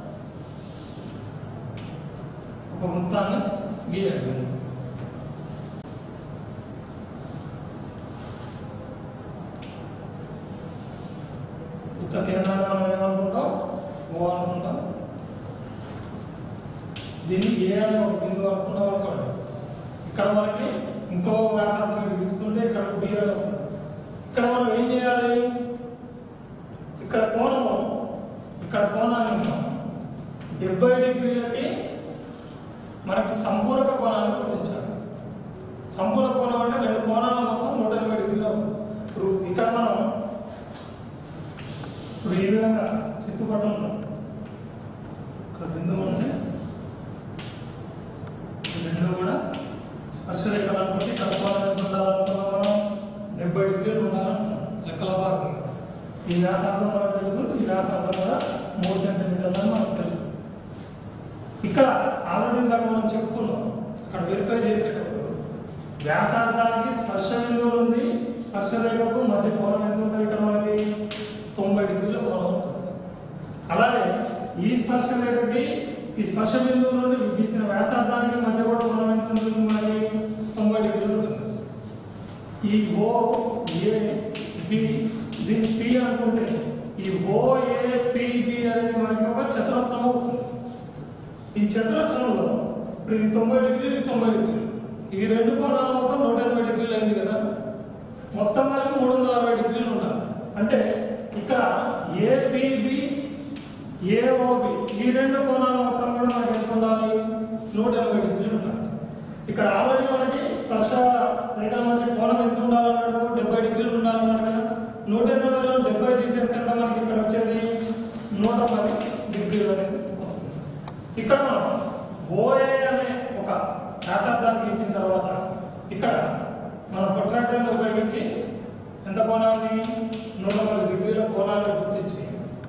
ఒక వృత్తాన్ని గీయండి వృత్త కేంద్రాన్ని మనం ఏమనుకుంటాం ఓ అనుకుంటాం దీన్ని ఏ అని ఒక బిందువు అనుకున్నాం అనుకోండి ఇక్కడ మనకి ఇంకో వ్యాసార్థం ఇక్కడ తీసుకుంటే ఇక్కడ బి అని వస్తుంది ఇక్కడ మనం ఏం చేయాలి ఇక్కడ కోణము ఇక్కడ కోణాన్ని మనం డెబ్బై డిగ్రీలకి మనకి సంపూరక కోణాన్ని గుర్తించాలి సంపూరక కోణం అంటే రెండు కోణాల మొత్తం నూట ఎనభై డిగ్రీలు అవుతుంది ఇప్పుడు ఇక్కడ మనం ఇప్పుడు ఈ విధంగా చిత్తుపటంలో ఇక్కడ బిందువు ఉంటే ఈ రెండు కూడా స్పర్శ రేఖలు అనుకుంటే ఇక్కడ కోణం ఎంత ఉండాలనుకున్నాం మనం డెబ్బై డిగ్రీలు ఉండాలనుకున్నాం లెక్కల భాగం ఈ వ్యాసార్థం మనకు తెలుసు ఈ వ్యాసార్థం కూడా మూడు సెంటీమీటర్లు అని మనకు తెలుసు ఇక్కడ ఆల్రెడీ ఇందాక మనం చెప్పుకున్నాం అక్కడ వెరిఫై చేసేటప్పుడు వ్యాసార్థానికి స్పర్శ బిందువు ఉంది స్పర్శ రేఖకు మధ్య కోణం ఎంత ఉంటుంది ఇక్కడ మనకి తొంభై డిగ్రీల కోణం ఉంటుంది అలాగే ఈ స్పర్శ రేఖకి ఈ స్పర్శ బిందువు నుండి గీసిన వ్యాసార్థానికి మధ్య కూడా కోణం ఎంత ఉంటుంది మనకి తొంభై డిగ్రీలు ఉంటుంది ఈ ఓ ఏ బి దీని పి అనుకుంటే ఈ ఓ ఏ పి బి అనేది మనకి ఒక చతురస్రం అవుతుంది ఈ చతురస్రంలో ఇప్పుడు ఇది తొంభై డిగ్రీలు ఇది తొంభై డిగ్రీలు ఈ రెండు కోణాలు మొత్తం నూట ఎనభై డిగ్రీలు అయింది కదా మొత్తం కలిపి మూడు వందల అరవై డిగ్రీలు ఉండాలి అంటే ఇక్కడ ఏపీబి ఏఓబి ఈ రెండు కోణాల మొత్తం కూడా మనకి ఎంత ఉండాలి నూట ఎనభై డిగ్రీలు ఉండాలి ఇక్కడ ఆల్రెడీ మనకి స్పర్శ రేఖల మధ్య కోణం ఎంత ఉండాలన్నాడు డెబ్బై డిగ్రీలు ఉండాలన్నాడు కదా నూట ఎనభైలో డెబ్బై తీసేస్తే ఎంత మనకి ఇక్కడ వచ్చేది నూట పది డిగ్రీలు అనేది వస్తుంది ఇక్కడ మనం ఓఏ అనే ఒక వ్యాసార్థాన్ని ఇచ్చిన తర్వాత ఇక్కడ మన ప్రొట్రాక్టర్ని ఉపయోగించి ఎంత కోణాన్ని నూట పది డిగ్రీల కోణాన్ని గుర్తించి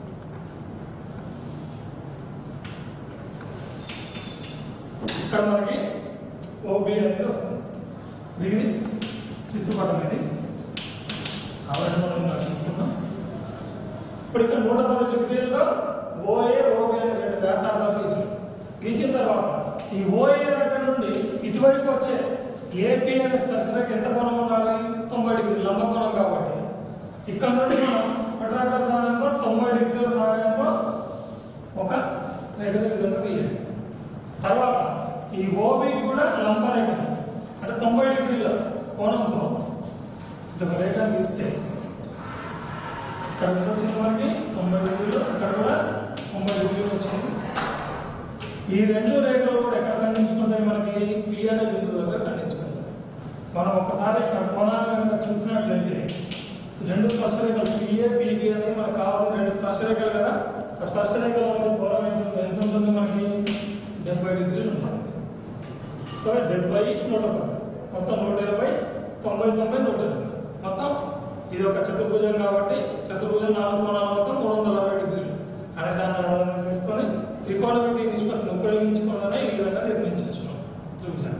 ఇక్కడ మనకి ఓబి అనేది వస్తుంది దీన్ని చిత్తుపటం ఇది అవన్నీ మనం ఇలా చెప్పుకుందాం ఇప్పుడు ఇక్కడ నూట పది డిగ్రీలతో ఓఏ ఓబి అనే రెండు వ్యాసార్థాలు గీసాం గీచిన తర్వాత ఈ ఓఏ దగ్గర నుండి ఇటువైపు వచ్చే ఏపీ అనే స్పర్శలకు ఎంత కోణం ఉండాలి తొంభై డిగ్రీలు లంబ కోణం కాబట్టి ఇక్కడ నుండి మనం పట్రాకర్ సహాయంతో తొంభై డిగ్రీల సహాయంతో ఒక రేఖ విధంగా గీయాలి తర్వాత ఈ ఓబి కూడా లంబ రేఖ అంటే తొంభై డిగ్రీల కోణంతో ఇటు ఒక రేఖ గీస్తే ఇక్కడ ఎంత వచ్చింది మనకి తొంభై డిగ్రీలు ఇక్కడ కూడా తొంభై డిగ్రీలు వచ్చింది ఈ రెండు రేఖలు కూడా ఎక్కడ ఖండించుకుంటాయి మనకి పి అనే బిందువు దగ్గర ఖండించుకుంటాయి మనం ఒకసారి ఇక్కడ కోణాన్ని కనుక చూసినట్లయితే రెండు స్పర్శ రేఖలు పిఏ పిబి అనేది మనకు కావాల్సిన రెండు స్పర్శ రేఖలు కదా ఆ స్పర్శ రేఖల మధ్య కోణం ఎంత ఉంటుంది? ఎంత ఉంటుంది మనకి డెబ్బై డిగ్రీలు ఉంటుంది సో డెబ్బై నూట పది మొత్తం నూట ఇరవై తొంభై తొంభై నూట ఇరవై మొత్తం ఇది ఒక చతుర్భుజం కాబట్టి చతుర్భుజం నాలుగు కోణాల మొత్తం మూడు వందల అరవై డిగ్రీలు అనే దాన్ని ఆధారం చేసుకొని త్రికోణమితి నిష్పత్తిని ఉపయోగించుకోవాలనే ఈ విధంగా నిర్మించున్నాం త్రిభుజాన్ని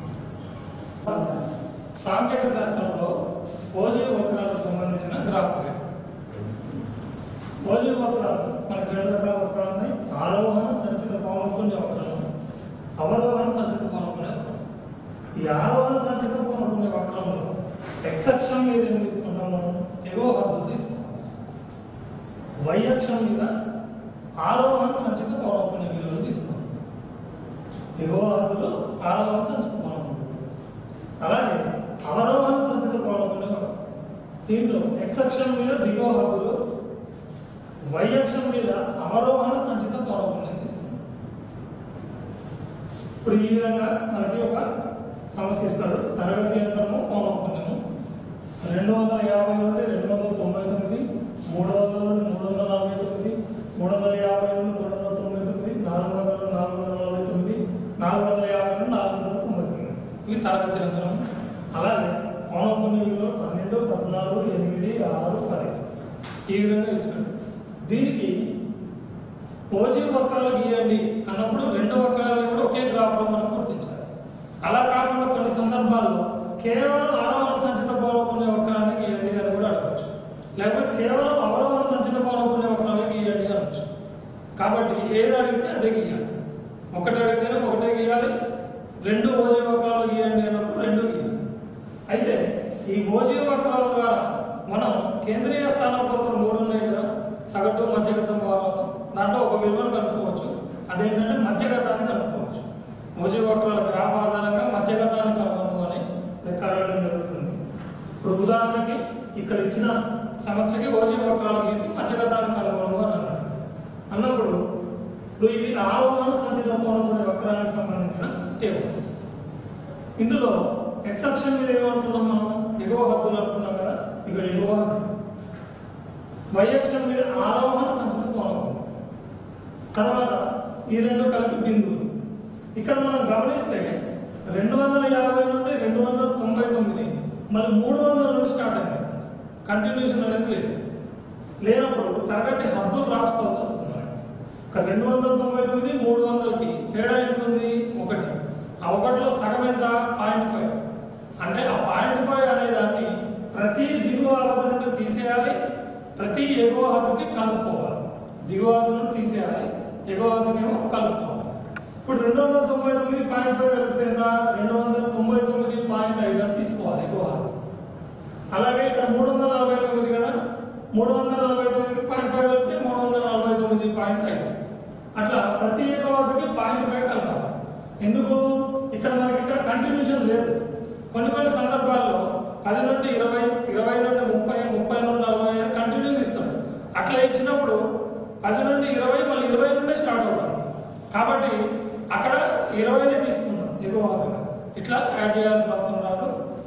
సాంకేతిక శాస్త్రంలో ఓజీ వక్రాలకు సంబంధించిన గ్రాఫ్ ఓజీ వక్రాలు మనకు రెండు రకాల వక్రాలు ఉన్నాయి ఆరోహణ సంచిత పౌనపుణ్య వక్రాలు అవరోహణ సంచిత పౌనపుణ్య వక్రం ఈ ఆరోహణ సంచిత పౌనపుణ్య వక్రంలో ఎక్స్ అక్షం మీద ఏం తీసుకుంటాం మనం ఎగువ హద్దులు తీసుకుంటాం వై అక్షం మీద ఆరోహణ సంచిత పౌనపుణ్య విలువలు తీసుకుంటాం ఎగువ హద్దులు ఆరోహణ సంచిత పౌనపుణ్య అలాగే అవరోహణ సంచిత పౌనపుణ్య వక్రం దీంట్లో ఎక్స్ అక్షం మీద దిగువ హద్దులు వై అక్షం మీద అవరోహణ సంచిత పౌనపుణ్యం తీసుకుంటాం ఇప్పుడు ఈ విధంగా మనకి ఒక సమస్య ఇస్తాడు తరగతి యంత్రము పౌనపుణ్యము రెండు వందల యాభై నుండి రెండు వందల తొంభై తొమ్మిది మూడు వందల నుండి మూడు వందల నలభై తొమ్మిది మూడు వందల యాభై నుండి మూడు వందల తొంభై తొమ్మిది నాలుగు వందల నుండి నాలుగు వందల నలభై తొమ్మిది నాలుగు వందల యాభై నుండి నాలుగు వందల తొంభై తొమ్మిది ఇవి తరగతి యంత్రం అలాగే పౌనపుణ్య విలువ పన్నెండు పద్నాలుగు ఎనిమిది ఆరు పది ఈ విధంగా ఇచ్చాడు దీనికి ఓజీ వక్రాలు గీయండి అన్నప్పుడు రెండు వక్రాలను కూడా ఒకే గ్రాఫ్లో మనం గుర్తించాలి అలా కాకుండా కొన్ని సందర్భాల్లో కేవలం ఆరోహణ సంచిత పౌనపుణ్య వక్రాన్ని గీయండి అని కూడా అడగచ్చు లేకపోతే కేవలం అవరోహణ సంచిత పౌనపుణ్య వక్రాన్ని గీయండి అనొచ్చు కాబట్టి ఏది అడిగితే అదే గీయాలి ఒకటి అడిగితేనే ఒకటే గీయాలి రెండు ఓజీ వక్రాలు గీయండి అన్నప్పుడు రెండు గీయాలి అయితే ఈ ఓజీ వక్రాల ద్వారా మనం కేంద్రీయ స్థానపోతలు మూడు ఉన్నాయి కదా సగటు మధ్యగతం భాగం దాంట్లో ఒక విలువను కనుక్కోవచ్చు అదేంటంటే మధ్యగతాన్ని కనుక్కోవచ్చు ఓజీ వక్రాల గ్రాఫ్ ఆధారంగా మధ్యగతాన్ని కనుగొను అని లెక్క అడగడం జరుగుతుంది ఇప్పుడు ఉదాహరణకి ఇక్కడ ఇచ్చిన సమస్యకి ఓజీ వక్రాలు గీసి మధ్యగతాన్ని కనుగొను అని అన్నాడు అన్నప్పుడు ఇప్పుడు ఇది ఆరోహణ సంచిత పౌనపుణ్య వక్రానికి సంబంధించిన టేబుల్ ఇందులో ఎక్స్ అక్షం మీద ఏమనుకున్నాం మనం ఎగువ హద్దులు అనుకున్నాం కదా ఇక ఎగువ హద్దు వై అక్షం మీద ఆరోహణ సంచిత పౌనపుణ్యం తర్వాత ఈ రెండు కలిపి బిందువులు ఇక్కడ మనం గమనిస్తే రెండు వందల యాభై నుండి రెండు వందల తొంభై తొమ్మిది మళ్ళీ మూడు వందల నుండి స్టార్ట్ అయింది కంటిన్యూషన్ అనేది లేదు లేనప్పుడు తరగతి హద్దులు రాసుకోవాల్సి వస్తుంది మనకి. ఇక్కడ రెండు వందల తొంభై తొమ్మిది మూడు వందలకి తేడా ఎంత ఉంది ఒకటి ఆ ఒకటిలో సగం ఎంత పాయింట్ ఫైవ్ అంటే ఆ పాయింట్ ఫైవ్ అనే దాన్ని ప్రతి దిగువ హద్దు నుండి తీసేయాలి ప్రతి ఎగువ హద్దుకి కలుపుకోవాలి దిగువ హద్దు నుండి తీసేయాలి ఎగువ హద్దుకేమో కలుపుకోవాలి ఇప్పుడు రెండు వందల తొంభై తొమ్మిది పాయింట్ ఫైవ్ కలిపితే ఎంత రెండు వందల తొంభై తొమ్మిది పాయింట్ ఐదు అని తీసుకోవాలి ఎగువ హద్దు అలాగే ఇక్కడ మూడు వందల నలభై తొమ్మిది కదా మూడు వందల నలభై తొమ్మిది పాయింట్ ఫైవ్ కలిపితే మూడు వందల నలభై తొమ్మిది పాయింట్ ఐదు అట్లా ప్రతి ఏకవాదికి పాయింట్ ఫైవ్ కలపాలి ఎందుకు ఇక్కడ మనకి ఇక్కడ కంటిన్యూషన్ లేదు కొన్ని కొన్ని సందర్భాల్లో పది నుండి ఇరవై ఇరవై నుండి ముప్పై ముప్పై నుండి నలభై అని కంటిన్యూ ఇస్తాడు అట్లా ఇచ్చినప్పుడు పది నుండి ఇరవై మళ్ళీ ఇరవై నుండే స్టార్ట్ అవుతాం కాబట్టి అక్కడ ఇరవైనే తీసుకుంటాం ఎక్కువ వాదుగా ఇట్లా యాడ్ చేయాల్సిన అవసరం రాదు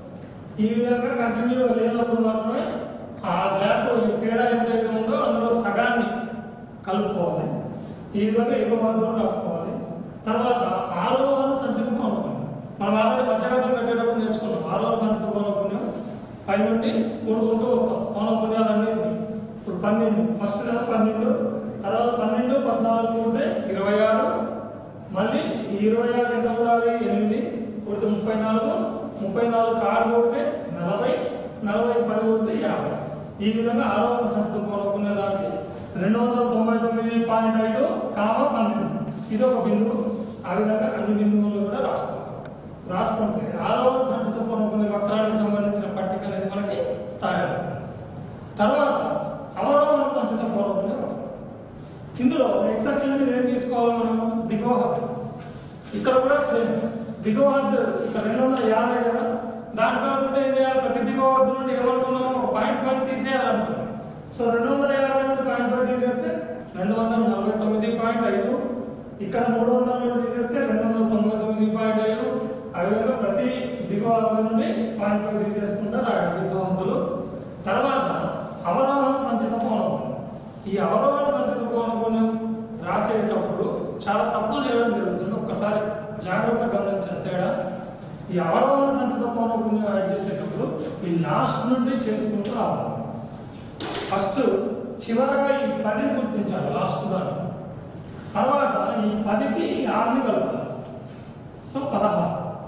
ఈ విధంగా కంటిన్యూ లేనప్పుడు మాత్రమే ఆ గ్యాప్ ఈ తేడా ఎంతైతే ఉందో అందులో సగాన్ని కలుపుకోవాలి ఈ విధంగా ఎక్కువ మార్గంలో రాసుకోవాలి తర్వాత ఆరోహణ సంచిత పౌనపుణ్యం మనం ఆల్రెడీ మధ్యగతం కట్టేటప్పుడు నేర్చుకున్నాం ఆరోహణ సంచిత పౌనపుణ్యం పై నుండి కూడుకుంటూ వస్తాం పౌనపుణ్యాలన్నీ ఉన్నాయి ఇప్పుడు పన్నెండు ఫస్ట్ నెల పన్నెండు తర్వాత పన్నెండు పద్నాలుగు కూడితే ఇరవై ఆరు మళ్ళీ ఈ ఇరవై ఆరు ఎంత కూడాలి ఎనిమిది కూడితే ముప్పై నాలుగు ముప్పై నాలుగు కారు కూడితే నలభై నలభై పది కూడితే యాభై ఈ విధంగా ఆరో వందల సంచిత పౌనపుణ్యం రాసి రెండు వందల తొంభై తొమ్మిది పాయింట్ ఐదు కామ పన్నెండు ఇది ఒక బిందువు ఆ విధంగా అన్ని బిందువులు కూడా రాసుకోవాలి రాసుకుంటే ఆరో వందల సంచిత పౌనపుణ్య వక్రానికి సంబంధించిన పట్టిక అనేది మనకి తయారవుతుంది తర్వాత అవరోహణ సంచిత పౌనపుణ్య వక్రం ఇందులో ఎక్స్ అక్షం మీద ఏం తీసుకోవాలి మనం దిగువ హద్దు ఇక్కడ కూడా సేమ్ దిగువ హద్దు ఇక్కడ రెండు వందల యాభై కదా దాంట్లో నుండి ఏం చేయాలి ప్రతి దిగువ హద్దు నుండి ఏమనుకున్నాం పాయింట్ ఫైవ్ తీసేయాలనుకున్నాం సో రెండు వందల యాభై నుండి పాయింట్ ఫైవ్ తీసేస్తే రెండు వందల నలభై తొమ్మిది పాయింట్ ఐదు ఇక్కడ మూడు వందల నుండి తీసేస్తే రెండు వందల తొంభై తొమ్మిది పాయింట్ ఐదు ఆ విధంగా ప్రతి దిగువ హద్దు నుండి పాయింట్ ఫైవ్ తీసేసుకుంటే రాయాలి దిగువ హద్దులు తర్వాత అవరోహణ సంచిత పౌనపుణ్యం ఈ అవరోహణ సంచిత పౌనపుణ్యం రాసేటప్పుడు చాలా తప్పులు చేయడం జరుగుతుంది ఒక్కసారి జాగ్రత్తగా గమనించాలి తేడా ఈ అవరోహణ సంచిత పౌనపుణ్యం యాడ్ చేసేటప్పుడు ఈ లాస్ట్ నుండి చేసుకుంటూ రావాలి ఫస్ట్ చివరగా ఈ పదిని గుర్తించాలి లాస్ట్ దాంట్లో తర్వాత ఈ పదికి ఈ ఆరుని కలపాలి సో పదహారు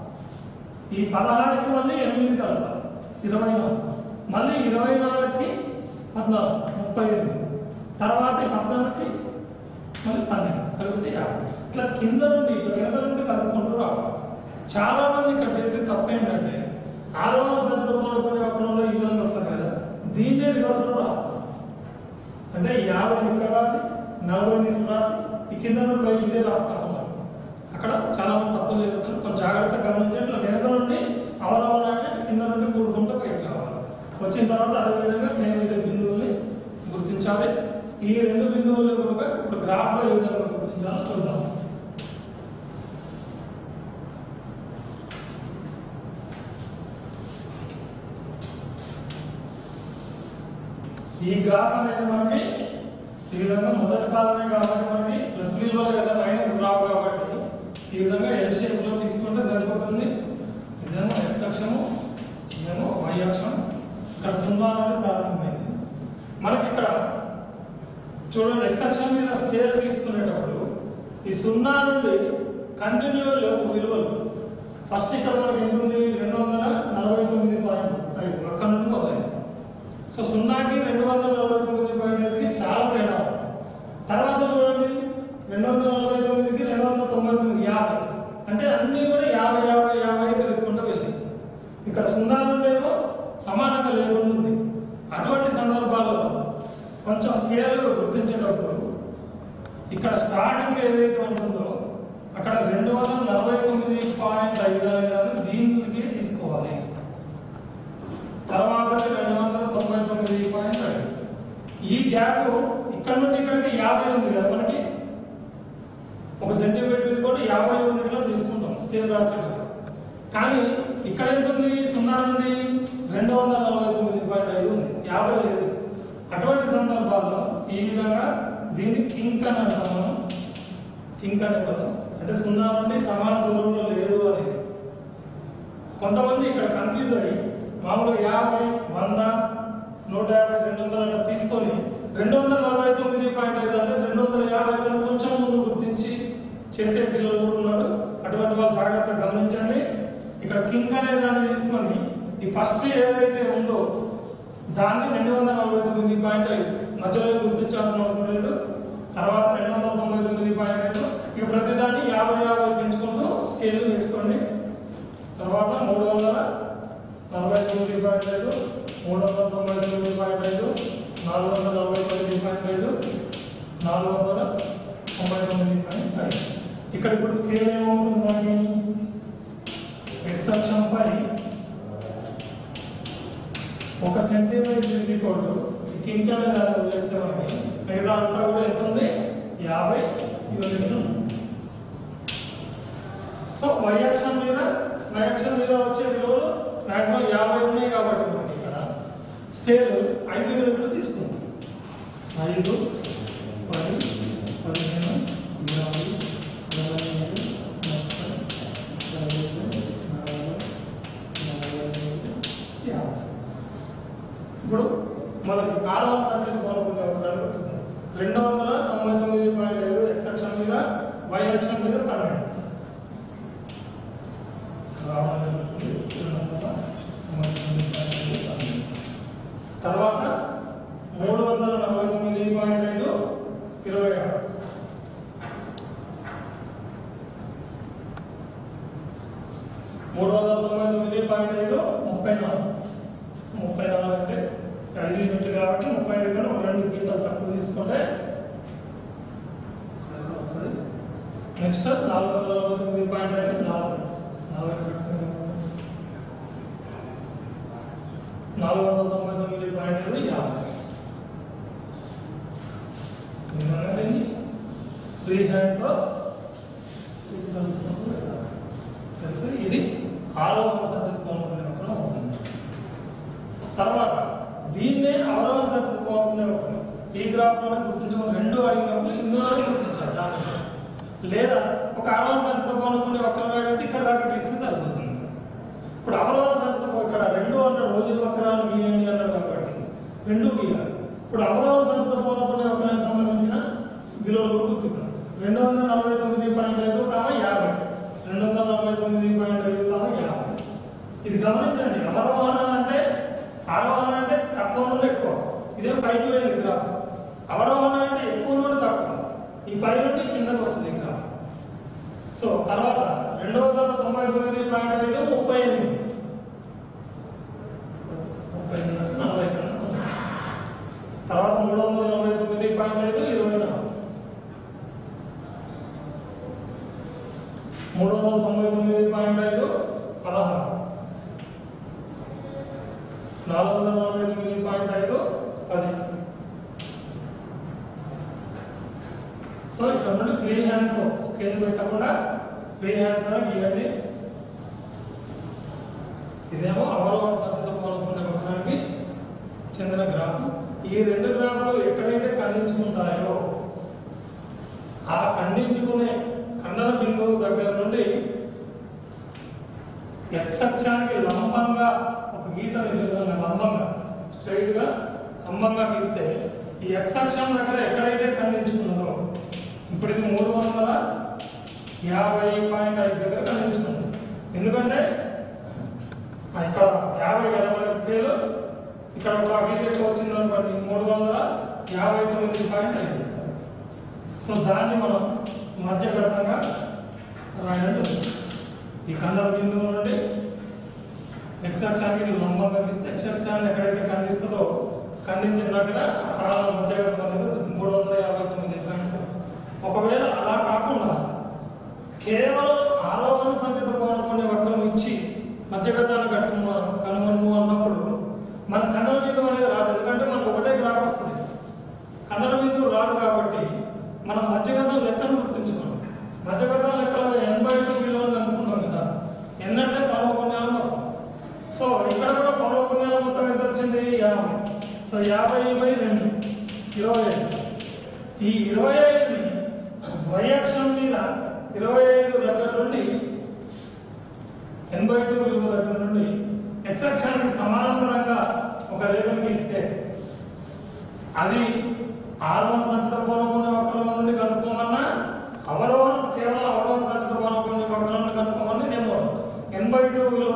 ఈ పదహారుకి మళ్ళీ ఎనిమిది కలపాలి ఇరవై నాలుగు మళ్ళీ ఇరవై నాలుగుకి పద్నాలుగు ముప్పై ఎనిమిది తర్వాత ఈ పద్నాలుగుకి మళ్ళీ పన్నెండు కలిపితే యాభై ఇట్లా కింద నుండి ఇట్లా వెనక నుండి కలుపుకుంటూ రావాలి చాలా మంది ఇక్కడ చేసే తప్పు ఏంటంటే ఆరోహణ సంచులు కోరుకునే అక్కడ ఈ విధంగా వస్తుంది కదా దీన్నే రివర్స్లో రాస్తారు అంటే యాభై ఇక్కడ రాసి నలభై నీళ్ళు రాసి ఈ కింద నుండి ఇదే రాస్తారు అన్నమాట. అక్కడ చాలా మంది తప్పులు చేస్తారు కొంచెం జాగ్రత్తగా గమనించండి ఇట్లా వెనక నుండి అవరోహణ అంటే ఇట్లా కింద నుండి కూడుకుంటూ పైకి రావాలి వచ్చిన తర్వాత అదే విధంగా సేమ్ ఇదే బిందువుల్ని గుర్తించాలి ఈ రెండు బిందువులు కనుక ఇప్పుడు గ్రాఫ్లో ఏ విధంగా గుర్తించాలో చూద్దాం ఈ గ్రాఫ్ అనేది మనకి ఈ విధంగా మొదటి పాదమే కాబట్టి మనకి ప్లస్ విలువలు కదా మైనస్ రావు కాబట్టి ఈ విధంగా ఎల్ షేప్ లో తీసుకుంటే సరిపోతుంది ఇదేమో ఎక్స్ అక్షము ఇదేమో వై అక్షం ఇక్కడ సున్నా నుండి ప్రారంభమైంది మనకి ఇక్కడ చూడండి ఎక్స్ అక్షం మీద స్కేల్ తీసుకునేటప్పుడు ఈ సున్నా నుండి కంటిన్యూ లేవు విలువలు ఫస్ట్ ఇక్కడ మనకి ఎంత ఉంది రెండు వందల నలభై తొమ్మిది పాయింట్ ఐదు అక్కడ నుండి మొదలైంది సో సున్నాకి రెండు వందల నలభై తొమ్మిది పాయింట్ ఐదుకి చాలా తేడా ఉంది. తర్వాత చూడండి రెండు వందల నలభై తొమ్మిదికి రెండు వందల తొంభై తొమ్మిది యాభై అంటే అన్నీ కూడా యాభై యాభై యాభై పెరుగుకుంటూ వెళ్ళి ఇక్కడ సున్నా నుండేమో సమానంగా లేకుండా ఉంది అటువంటి సందర్భాల్లో కొంచెం స్కేల్ గుర్తించేటప్పుడు ఇక్కడ స్టార్టింగ్ ఏదైతే ఉంటుందో అక్కడ రెండు వందల నలభై తొమ్మిది పాయింట్ ఐదు అనేది దీనికి తీసుకోవాలి తర్వాత రెండు వందల తొంభై తొమ్మిది పాయింట్ ఐదు ఈ గ్యాప్ ఇక్కడ నుండి ఇక్కడికి యాభై ఉంది కదా మనకి ఒక సెంటీమీటర్ ఇది కూడా యాభై యూనిట్లో తీసుకుంటాం స్కేల్ రాసేటప్పుడు కానీ ఇక్కడ ఎంత ఉంది సున్నా నుండి రెండు వందల నలభై తొమ్మిది పాయింట్ ఐదు ఉంది యాభై లేదు అటువంటి సందర్భాల్లో ఈ విధంగా దీన్ని కింక్ అని అంటాం మనం కింక్ అనే పదం అంటే సున్నా నుండి సమాన దూరంలో లేదు అనేది కొంతమంది ఇక్కడ కన్ఫ్యూజ్ అయ్యి మామూలుగా యాభై వంద నూట యాభై రెండు వందలు అట్లా తీసుకొని రెండు వందల నలభై తొమ్మిది పాయింట్ ఐదు అంటే రెండు వందల యాభై కన్నా కొంచెం ముందు గుర్తించి చేసే పిల్లలు కూడా ఉన్నారు అటువంటి వాళ్ళు జాగ్రత్తగా గమనించండి ఇక్కడ ఇక్కడ కింగ్ అనే దాన్ని తీసుకొని ఈ ఫస్ట్ ఏదైతే ఉందో దాన్ని రెండు వందల నలభై తొమ్మిది పాయింట్ ఐదు మధ్యలో గుర్తించాల్సిన అవసరం లేదు తర్వాత రెండు వందల తొంభై తొమ్మిది పాయింట్ ఐదు ఇక ప్రతిదాన్ని యాభై యాభై పెంచుకుంటూ స్కేల్ వేసుకోండి తర్వాత మూడు వందల నలభై తొమ్మిది పాయింట్ ఐదు మూడు వందల తొంభై తొమ్మిది పాయింట్ ఐదు నాలుగు వందల నలభై తొమ్మిది పాయింట్ ఐదు నాలుగు వందల తొంభై తొమ్మిది పాయింట్ ఐదు ఇక్కడ ఇప్పుడు స్కేల్ ఏమవుతుంది మనకి ఎక్స్ అక్షంపై ఒక సెంటీమీటర్ ఈక్వల్ టు కింగ్ అనే దాన్ని వదిలేస్తే మనకి మిగతా అంతా కూడా ఎంత ఉంది యాభై యూనిట్లు ఉంది. సో వై అక్షం మీద వై అక్షం మీద వచ్చే విలువలు మాక్సిమం యాభై ఉన్నాయి కాబట్టి మనకి ఇక్కడ స్కేల్ ఐదు యూనిట్లు తీసుకుంటాం ఐదు పది పదిహేను ఇరవై ఇరవై ఐదు ముప్పై నలభై నలభై నలభై ఐదు యాభై ఇప్పుడు మనకి ఆరవ సంఖ్యకు పాల్గొనే ఒక అడుగుతుంది రెండు వందల తొంభై తొమ్మిది పాయింట్ ఐదు ఎక్స్ అక్షం మీద వై అక్షం మీద పన్నెండు రావడం జరుగుతుంది. రెండు వందల తొంభై తొమ్మిది పాయింట్ ఐదు పన్నెండు. తర్వాత మూడు వందల నలభై తొమ్మిది పాయింట్ ఐదు ఇరవై ఆరు మూడు వందల తొంభై తొమ్మిది పాయింట్ ఐదు ముప్పై నాలుగు ముప్పై నాలుగు అంటే ఐదు యూనిట్లు కాబట్టి ముప్పై ఐదు కన్నా ఒక రెండు గీతాలు తక్కువ తీసుకుంటే ఇక్కడ వస్తుంది నెక్స్ట్ నాలుగు వందల నలభై తొమ్మిది పాయింట్ ఐదు నలభై నలభై నాలుగు వందల తొంభై తొమ్మిది పాయింట్ ఐదు యాభై ఇది ఫ్రీ హ్యాండ్తో ఇది ఆరోహణ సంచిత కోణం వక్రం అవుతుంది తర్వాత దీన్నే అవరోహణ సంచిత కోణం వక్రం ఈ గ్రాఫ్లోనే గుర్తించమని రెండు అడిగినప్పుడు ఇందులోనే గుర్తించాలి దాన్ని లేదా ఒక ఆరోహణ సంచిత కోణం వక్రం అడిగితే ఇక్కడ దాకా గీస్తే సరిపోతుంది ఇప్పుడు అవరోహణ సంచిత కోణం ఇక్కడ రెండు అన్నాడు రోజు వక్రాలు గీయండి అన్నాడు కాబట్టి రెండు గీయాలి ఇప్పుడు అవరోహణ సంచిత కోణం వక్రానికి సంబంధించిన విలువలు గుర్తున్నారు రెండు వందల నలభై తొమ్మిది పాయింట్ ఐదు కామ యాభై రెండు వందల నలభై తొమ్మిది పాయింట్ ఐదు కామ యాభై ఇది గమనించండి అవరోహణ అంటే ఆరోహణ అంటే తక్కువ నుండి ఎక్కువ ఇదే పైకి వెళ్ళింది గ్రాఫ్ అవరోహణ అంటే ఎక్కువ నుండి తక్కువ ఈ పై నుండి కిందకు వస్తుంది గ్రాఫ్ సో తర్వాత రెండు వందల తొంభై తొమ్మిది పాయింట్ ఐదు ముప్పై ఎనిమిది ముప్పై ఎనిమిది నలభై కన్నా ఉంది. తర్వాత మూడు వందల నలభై తొమ్మిది పాయింట్ ఐదు ఇరవై నాలుగు మూడు వందల తొంభై తొమ్మిది పాయింట్ ఐదు పదహారు నాలుగు వందల నలభై తొమ్మిది పాయింట్ ఐదు పది సో ఇక్కడ నుండి ఫ్రీ హ్యాండ్తో స్కేల్ పెట్టకుండా ఫ్రీ హ్యాండ్తో గీయండి ఇదేమో అవరోహణ సంచిత కోరుకునే పత్రానికి చెందిన గ్రాఫ్ ఈ రెండు గ్రాఫ్లు ఎక్కడైతే ఖండించుకుంటాయో ఆ ఖండించుకునే ఖండన బిందువు దగ్గర నుండి ఎక్స్ అక్షానికి లంబంగా ఒక గీతని ఈ విధంగా లంబంగా స్ట్రైట్ గా లంబంగా గీస్తే ఈ ఎక్స్ అక్షం దగ్గర ఎక్కడైతే ఖండించుకున్నదో ఇప్పుడు ఇది మూడు వందల యాభై పాయింట్ ఐదు దగ్గర ఖండించుకున్నది ఎందుకంటే ఆ ఇక్కడ యాభై కదా మన స్కేల్ ఇక్కడ ఒక గీత ఎక్కువ వచ్చింది అనుకోండి మూడు వందల యాభై తొమ్మిది పాయింట్ ఐదు సో దాన్ని మనం మధ్యగతంగా రాయడం జరుగుతుంది ఈ కండల బిందువు నుండి ఎక్స్ అక్షానికి లంబంగా గీస్తే ఎక్స్ అక్షాన్ని ఎక్కడైతే ఖండిస్తుందో ఖండించిన దగ్గర ఆ సాధారణ మధ్యగతం అనేది మూడు వందల యాభై తొమ్మిది పాయింట్ ఒకవేళ అలా కాకుండా కేవలం ఆరోహణ సంచిత కోరుకునే వక్రం ఇచ్చి మధ్యగతాన్ని కట్టుము కనుమరుము అన్నప్పుడు మన కండల బిందువు అనేది రాదు ఎందుకంటే మనకు ఒకటే గ్రాఫ్ వస్తుంది కండల బిందువు రాదు కాబట్టి మనం మధ్యగతం లెక్కను గుర్తుంచుకోండి మధ్యగతం లెక్కలో ఎన్ బై టూ విలువను అనుకుంటాం కదా ఎన్ అంటే పదవపుణ్యాల మొత్తం సో ఇక్కడ కూడా పదవపుణ్యాల మొత్తం ఎంత వచ్చింది యాభై సో యాభై బై రెండు ఇరవై ఐదు ఈ ఇరవై ఐదుని వై అక్షం మీద ఇరవై ఐదు దగ్గర నుండి ఎనభై టూ విలువ దగ్గర నుండి ఎక్స్ అక్షానికి సమాంతరంగా ఒక రేఖను గీస్తే అది ఆరోహణ సంచిత పూర్వకునే వక్రం నుండి కనుక్కోమన్నా అవరోహణ కేవలం అవరోహణ సంచిత పూర్వకునే వక్రం నుండి కనుక్కోమని నేను ఎనభై టూ విలువ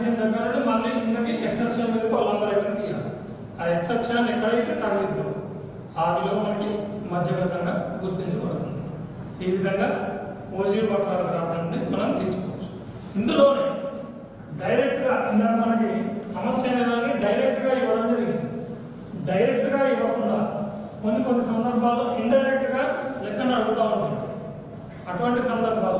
ఇచ్చిన దగ్గర నుండి మళ్ళీ కిందకి ఎక్సెప్షన్ మీదకి వాళ్ళందరూ దగ్గర తీయాలి ఆ ఎక్సెప్షన్ ఎక్కడైతే తగిలిద్దో ఆ విలువ మనకి మధ్యగతంగా గుర్తించబడుతుంది ఈ విధంగా ఓజీ వక్రాల గ్రాఫ్ నుండి మనం తీసుకోవచ్చు ఇందులోనే డైరెక్ట్గా ఇందాక మనకి సమస్య అనేది డైరెక్ట్గా ఇవ్వడం జరిగింది డైరెక్ట్గా ఇవ్వకుండా కొన్ని కొన్ని సందర్భాల్లో ఇండైరెక్ట్గా లెక్కను అడుగుతూ ఉంటాం అటువంటి సందర్భాలు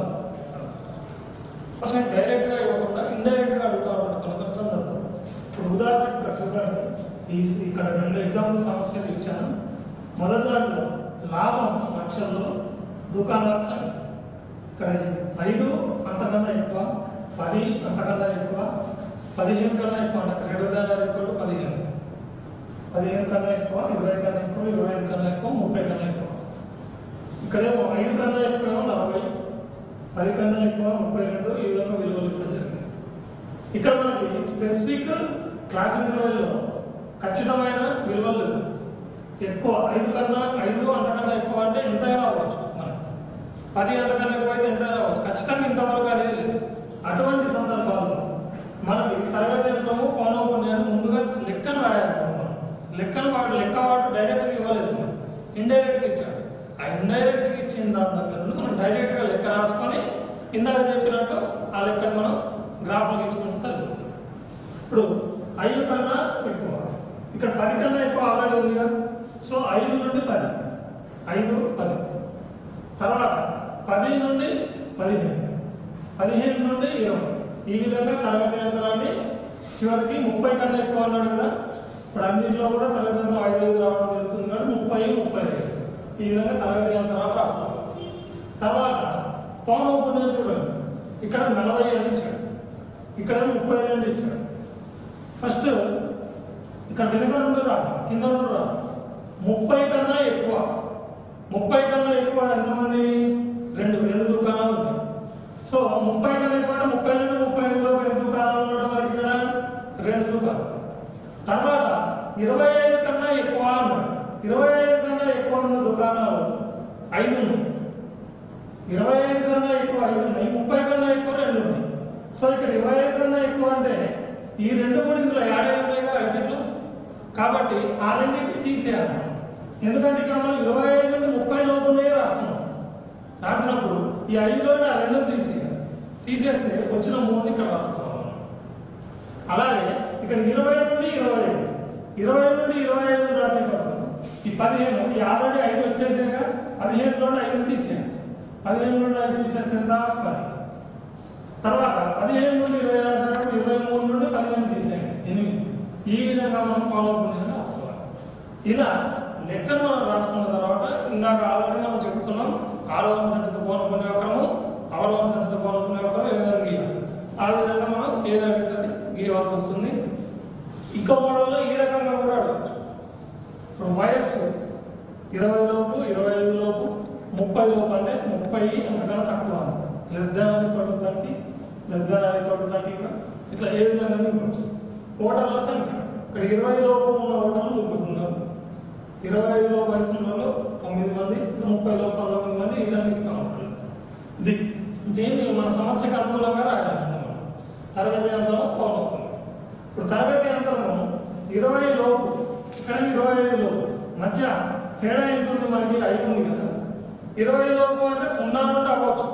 అసలు డైరెక్ట్గా ఇవ్వకుండా ఇండైరెక్ట్గా అడుగుతూ ఉంటాడు కొన్ని కొన్ని సందర్భాలు ఇప్పుడు ఉదాహరణకు ఇక్కడ చూడండి ఈ ఇక్కడ రెండు ఎగ్జాంపుల్ సమస్యలు ఇచ్చాను మొదటి దాంట్లో లాభం లక్షల్లో దుకాణాల సంఖ్య ఇక్కడ ఐదు అంతకన్నా ఎక్కువ పది అంతకన్నా ఎక్కువ పదిహేను కన్నా ఎక్కువ అంటే greater than or equal to పదిహేను పదిహేను కన్నా ఎక్కువ ఇరవై కన్నా ఎక్కువ ఇరవై ఐదు కన్నా ఎక్కువ ముప్పై కన్నా ఎక్కువ ఇక్కడేమో ఐదు కన్నా ఎక్కువ నలభై పది కన్నా ఎక్కువ ముప్పై రెండు ఈ విధంగా విలువలు ఇవ్వడం జరిగింది ఇక్కడ మనకి స్పెసిఫిక్ క్లాస్ ఇంటర్వెల్లో ఖచ్చితమైన విలువలు లేవు ఎక్కువ ఐదు కన్నా ఐదు అంతకన్నా ఎక్కువ అంటే ఎంతైనా అవ్వచ్చు మనకి పది అంతకన్నా ఎక్కువ అయితే ఎంతైనా అవ్వచ్చు ఖచ్చితంగా ఇంతవరకు అనేది లేదు అటువంటి సందర్భాల్లో మనకి తరగతి యంత్రము పౌనపుణ్యాన్ని ముందుగా లెక్కను రాయాలన్నమాట మనం లెక్కను వాడు లెక్క వాడు డైరెక్ట్గా ఇవ్వలేదు మనం ఇండైరెక్ట్గా ఇచ్చాడు ఆ ఇండైరెక్ట్గా ఇచ్చిన దాని దగ్గర నుండి మనం డైరెక్ట్గా లెక్క రాసుకొని ఇందాక చెప్పినట్టు ఆ లెక్కను మనం గ్రాఫ్లు తీసుకుంటే సరిపోతుంది ఇప్పుడు ఐదు కన్నా ఎక్కువ ఇక్కడ పది కన్నా ఎక్కువ ఆల్రెడీ ఉంది కదా సో ఐదు నుండి పది ఐదు పది తర్వాత పది నుండి పదిహేను పదిహేను నుండి ఇరవై ఈ విధంగా తరగతి యంత్రాన్ని చివరికి ముప్పై కన్నా ఎక్కువ అన్నాడు కదా ఇప్పుడు అన్నింటిలో కూడా తరగతి యంత్రం ఐదు ఐదు రావడం జరుగుతుంది కానీ ముప్పై ముప్పై ఐదు ఈ విధంగా తరగతి యంత్రాలు రాసుకోవాలి తర్వాత పౌనోపుణ్యం చూడండి ఇక్కడ నలభై అని ఇచ్చాడు ఇక్కడ ముప్పై రెండు ఇచ్చాడు ఫస్ట్ ఇక్కడ వెనుక నుండి రాదు కింద నుండి రాదు ముప్పై కన్నా ఎక్కువ ముప్పై కన్నా ఎక్కువ ఎంతమంది రెండు రెండు దుకాణాలు ఉన్నాయి సో ముప్పై కన్నా ఎక్కువ అంటే ముప్పై నుండి ముప్పై ఐదులో ఎన్ని దుకాణాలు ఉండటం వరకు ఇక్కడ రెండు దుకాణాలు తర్వాత ఇరవై ఐదు కన్నా ఎక్కువ అన్నాడు ఇరవై ఐదు కన్నా ఎక్కువ ఉన్న దుకాణాలు ఐదు ఉన్నాయి ఇరవై ఐదు కన్నా ఎక్కువ ఐదు ఉన్నాయి ముప్పై కన్నా ఎక్కువ రెండు ఉన్నాయి సో ఇక్కడ ఇరవై ఐదు కన్నా ఎక్కువ అంటే ఈ రెండు కూడా ఇందులో యాడ్ అయి ఉన్నాయి కదా ఐదులో కాబట్టి ఆ రెండింటిని తీసేయాలి ఎందుకంటే ఇక్కడ మనం ఇరవై ఐదు నుండి ముప్పై లోపునే రాస్తున్నాం రాసినప్పుడు ఈ ఐదులోనే ఆ రెండు తీసేయాలి తీసేస్తే వచ్చిన మూడుని ఇక్కడ రాసుకోవాలి అలాగే ఇక్కడ ఇరవై నుండి ఇరవై ఐదు ఇరవై నుండి ఇరవై ఐదు రాసేటప్పుడు ఈ పదిహేను ఈ ఆల్రెడీ ఐదు వచ్చేసాక పదిహేనులోనే ఐదు తీసేయాలి పదిహేను నుండి ఐదు తీసేస్తే ఎంత పది తర్వాత పదిహేను నుండి ఇరవై రాసేటప్పుడు ఇరవై మూడు నుండి పదిహేను తీసేయండి ఎనిమిది ఈ విధంగా మనం ఫాలో అప్ రాసుకోవాలి ఇలా లెక్కను మనం రాసుకున్న తర్వాత ఇందాక ఆల్రెడీ మనం చెప్పుకున్నాం ఆరవ సంచిత పౌనపుణ్య వక్రము ఆరవ సంచిత పౌనపుణ్య వక్రం ఏ విధంగా గీయాలి ఆ విధంగా మనం ఏది అడిగితే అది గీయవలసి వస్తుంది ఇంకో మోడల్లో ఈ రకంగా కూడా అడగచ్చు ఇప్పుడు వయస్సు ఇరవై లోపు ఇరవై ఐదు లోపు ముప్పై లోపు అంటే ముప్పై అంతకన్నా తక్కువ లెస్ దాన్ అని కొట్టు థర్టీ లెస్ దాన్ అని కొట్టు థర్టీ ఇట్లా ఏ విధంగా ఇవ్వచ్చు ఓటర్ల సంఖ్య ఇక్కడ ఇరవై లోపు ఉన్న ఓటర్లు ముగ్గురు ఉన్నారు ఇరవై ఐదు లోపు వయసు ఉన్న వాళ్ళు తొమ్మిది మంది ముప్పై లోపు పంతొమ్మిది మంది ఈ విధంగా ఇస్తాం ఉంటారు ది- దీన్ని మన సమస్యకు అనుకూలంగా రాయాలన్నమాట తరగతి యంత్రం పౌనపుణ్యం ఇప్పుడు తరగతి యంత్రము ఇరవై లోపు ఇక్కడ ఇరవై ఐదు లోపు మధ్య తేడా ఎంత ఉంది మనకి ఐదు ఉంది కదా ఇరవై లోపు అంటే సున్నా నుండి అవ్వచ్చు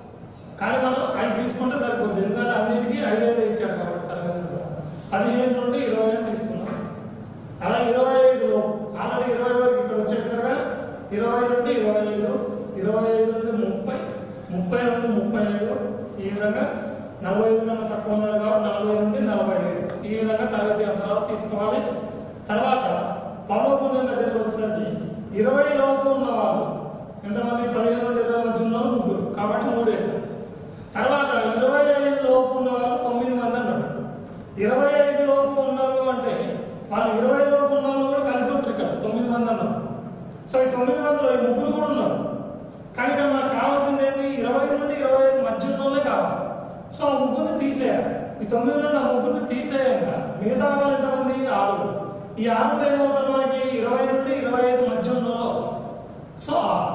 కానీ మనం ఐదు తీసుకుంటే సరిపోద్ది ఎందుకంటే అన్నిటికీ ఐదు ఐదు ఇచ్చాడు కాబట్టి తరగతి యంత్రం పదిహేను నుండి ఇరవై ఐదు తీసుకున్నాం అలా ఇరవై ఐదు లోపు ఆల్రెడీ ఇరవై వరకు ఇక్కడ వచ్చేసరిగా ఇరవై నుండి ఇరవై ఐదు ఇరవై ఐదు నుండి ముప్పై ముప్పై నుండి ముప్పై ఐదు ఈ విధంగా నలభై ఐదు కన్నా తక్కువ ఉన్నది కాబట్టి నలభై నుండి నలభై ఐదు ఈ విధంగా తరగతి అంతరాలు తీసుకోవాలి తర్వాత పౌనపుణ్యం దగ్గరికి వచ్చేసరికి ఇరవై లోపు ఉన్న వాళ్ళు ఎంతమంది పదిహేను నుండి ఇరవై మధ్య ఉన్న వాళ్ళు ముగ్గురు కాబట్టి మూడు వేసారు తర్వాత ఇరవై ఐదు లోపు ఉన్న వాళ్ళు తొమ్మిది మంది అన్నారు ఇరవై ఐదు లోపు ఉన్నారు అంటే వాళ్ళు ఇరవై లోపు ఉన్న వాళ్ళు కూడా కలిపి ఉంటారు ఇక్కడ తొమ్మిది మంది అన్నారు సో ఈ తొమ్మిది మందిలో ఈ ముగ్గురు కూడా ఉన్నారు కానీ ఇక్కడ మనకు కావాల్సింది ఏంటి ఇరవై నుండి ఇరవై ఐదు మధ్య ఉన్న వాళ్ళే కావాలి సో ఆ ముగ్గురిని తీసేయాలి ఈ తొమ్మిది నుండి ఆ ముగ్గురిని తీసేయంగా మిగతా వాళ్ళు ఎంతమంది ఆరుగురు ఈ ఆరుగురు ఏమవుతారు మనకి ఇరవై నుండి ఇరవై ఐదు మధ్య ఉన్న వాళ్ళు అవుతారు సో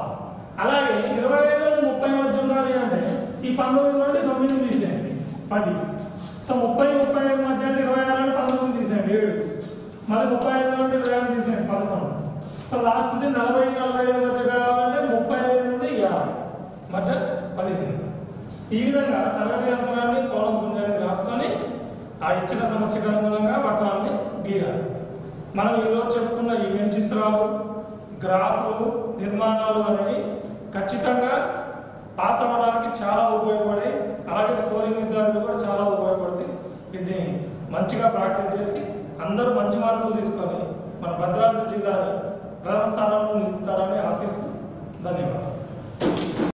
అలాగే ఇరవై ఐదు నుండి ముప్పై మధ్య ఉండాలి అంటే ఈ పంతొమ్మిది నుండి తొమ్మిది తీసేయండి పది సో ముప్పై ముప్పై ఐదు మధ్య అంటే ఇరవై ఆరు అంటే పంతొమ్మిది తీసేయండి ఏడు మళ్ళీ ముప్పై ఐదు నుండి ఇరవై ఆరు తీసేయండి పదకొండు సో లాస్ట్ది నలభై నలభై ఐదు మధ్య కావాలంటే ముప్పై ఐదు నుండి యాభై మధ్య పదిహేను ఈ విధంగా తరగతి యంత్రాన్ని కోలం పుంజాన్ని రాసుకొని ఆ ఇచ్చిన సమస్యకు అనుగుణంగా వక్రాన్ని గీయాలి మనం ఈరోజు చెప్పుకున్న ఈ వెన్ చిత్రాలు గ్రాఫులు నిర్మాణాలు అనేవి ఖచ్చితంగా పాస్ అవ్వడానికి చాలా ఉపయోగపడాయి అలాగే స్కోరింగ్ విద్యార్థులు కూడా చాలా ఉపయోగపడతాయి వీటిని మంచిగా ప్రాక్టీస్ చేసి అందరూ మంచి మార్కులు తీసుకొని మన భద్రాద్రి జిల్లాని ప్రథమ స్థానంలో నిలుపుతారని ఆశిస్తూ ధన్యవాదాలు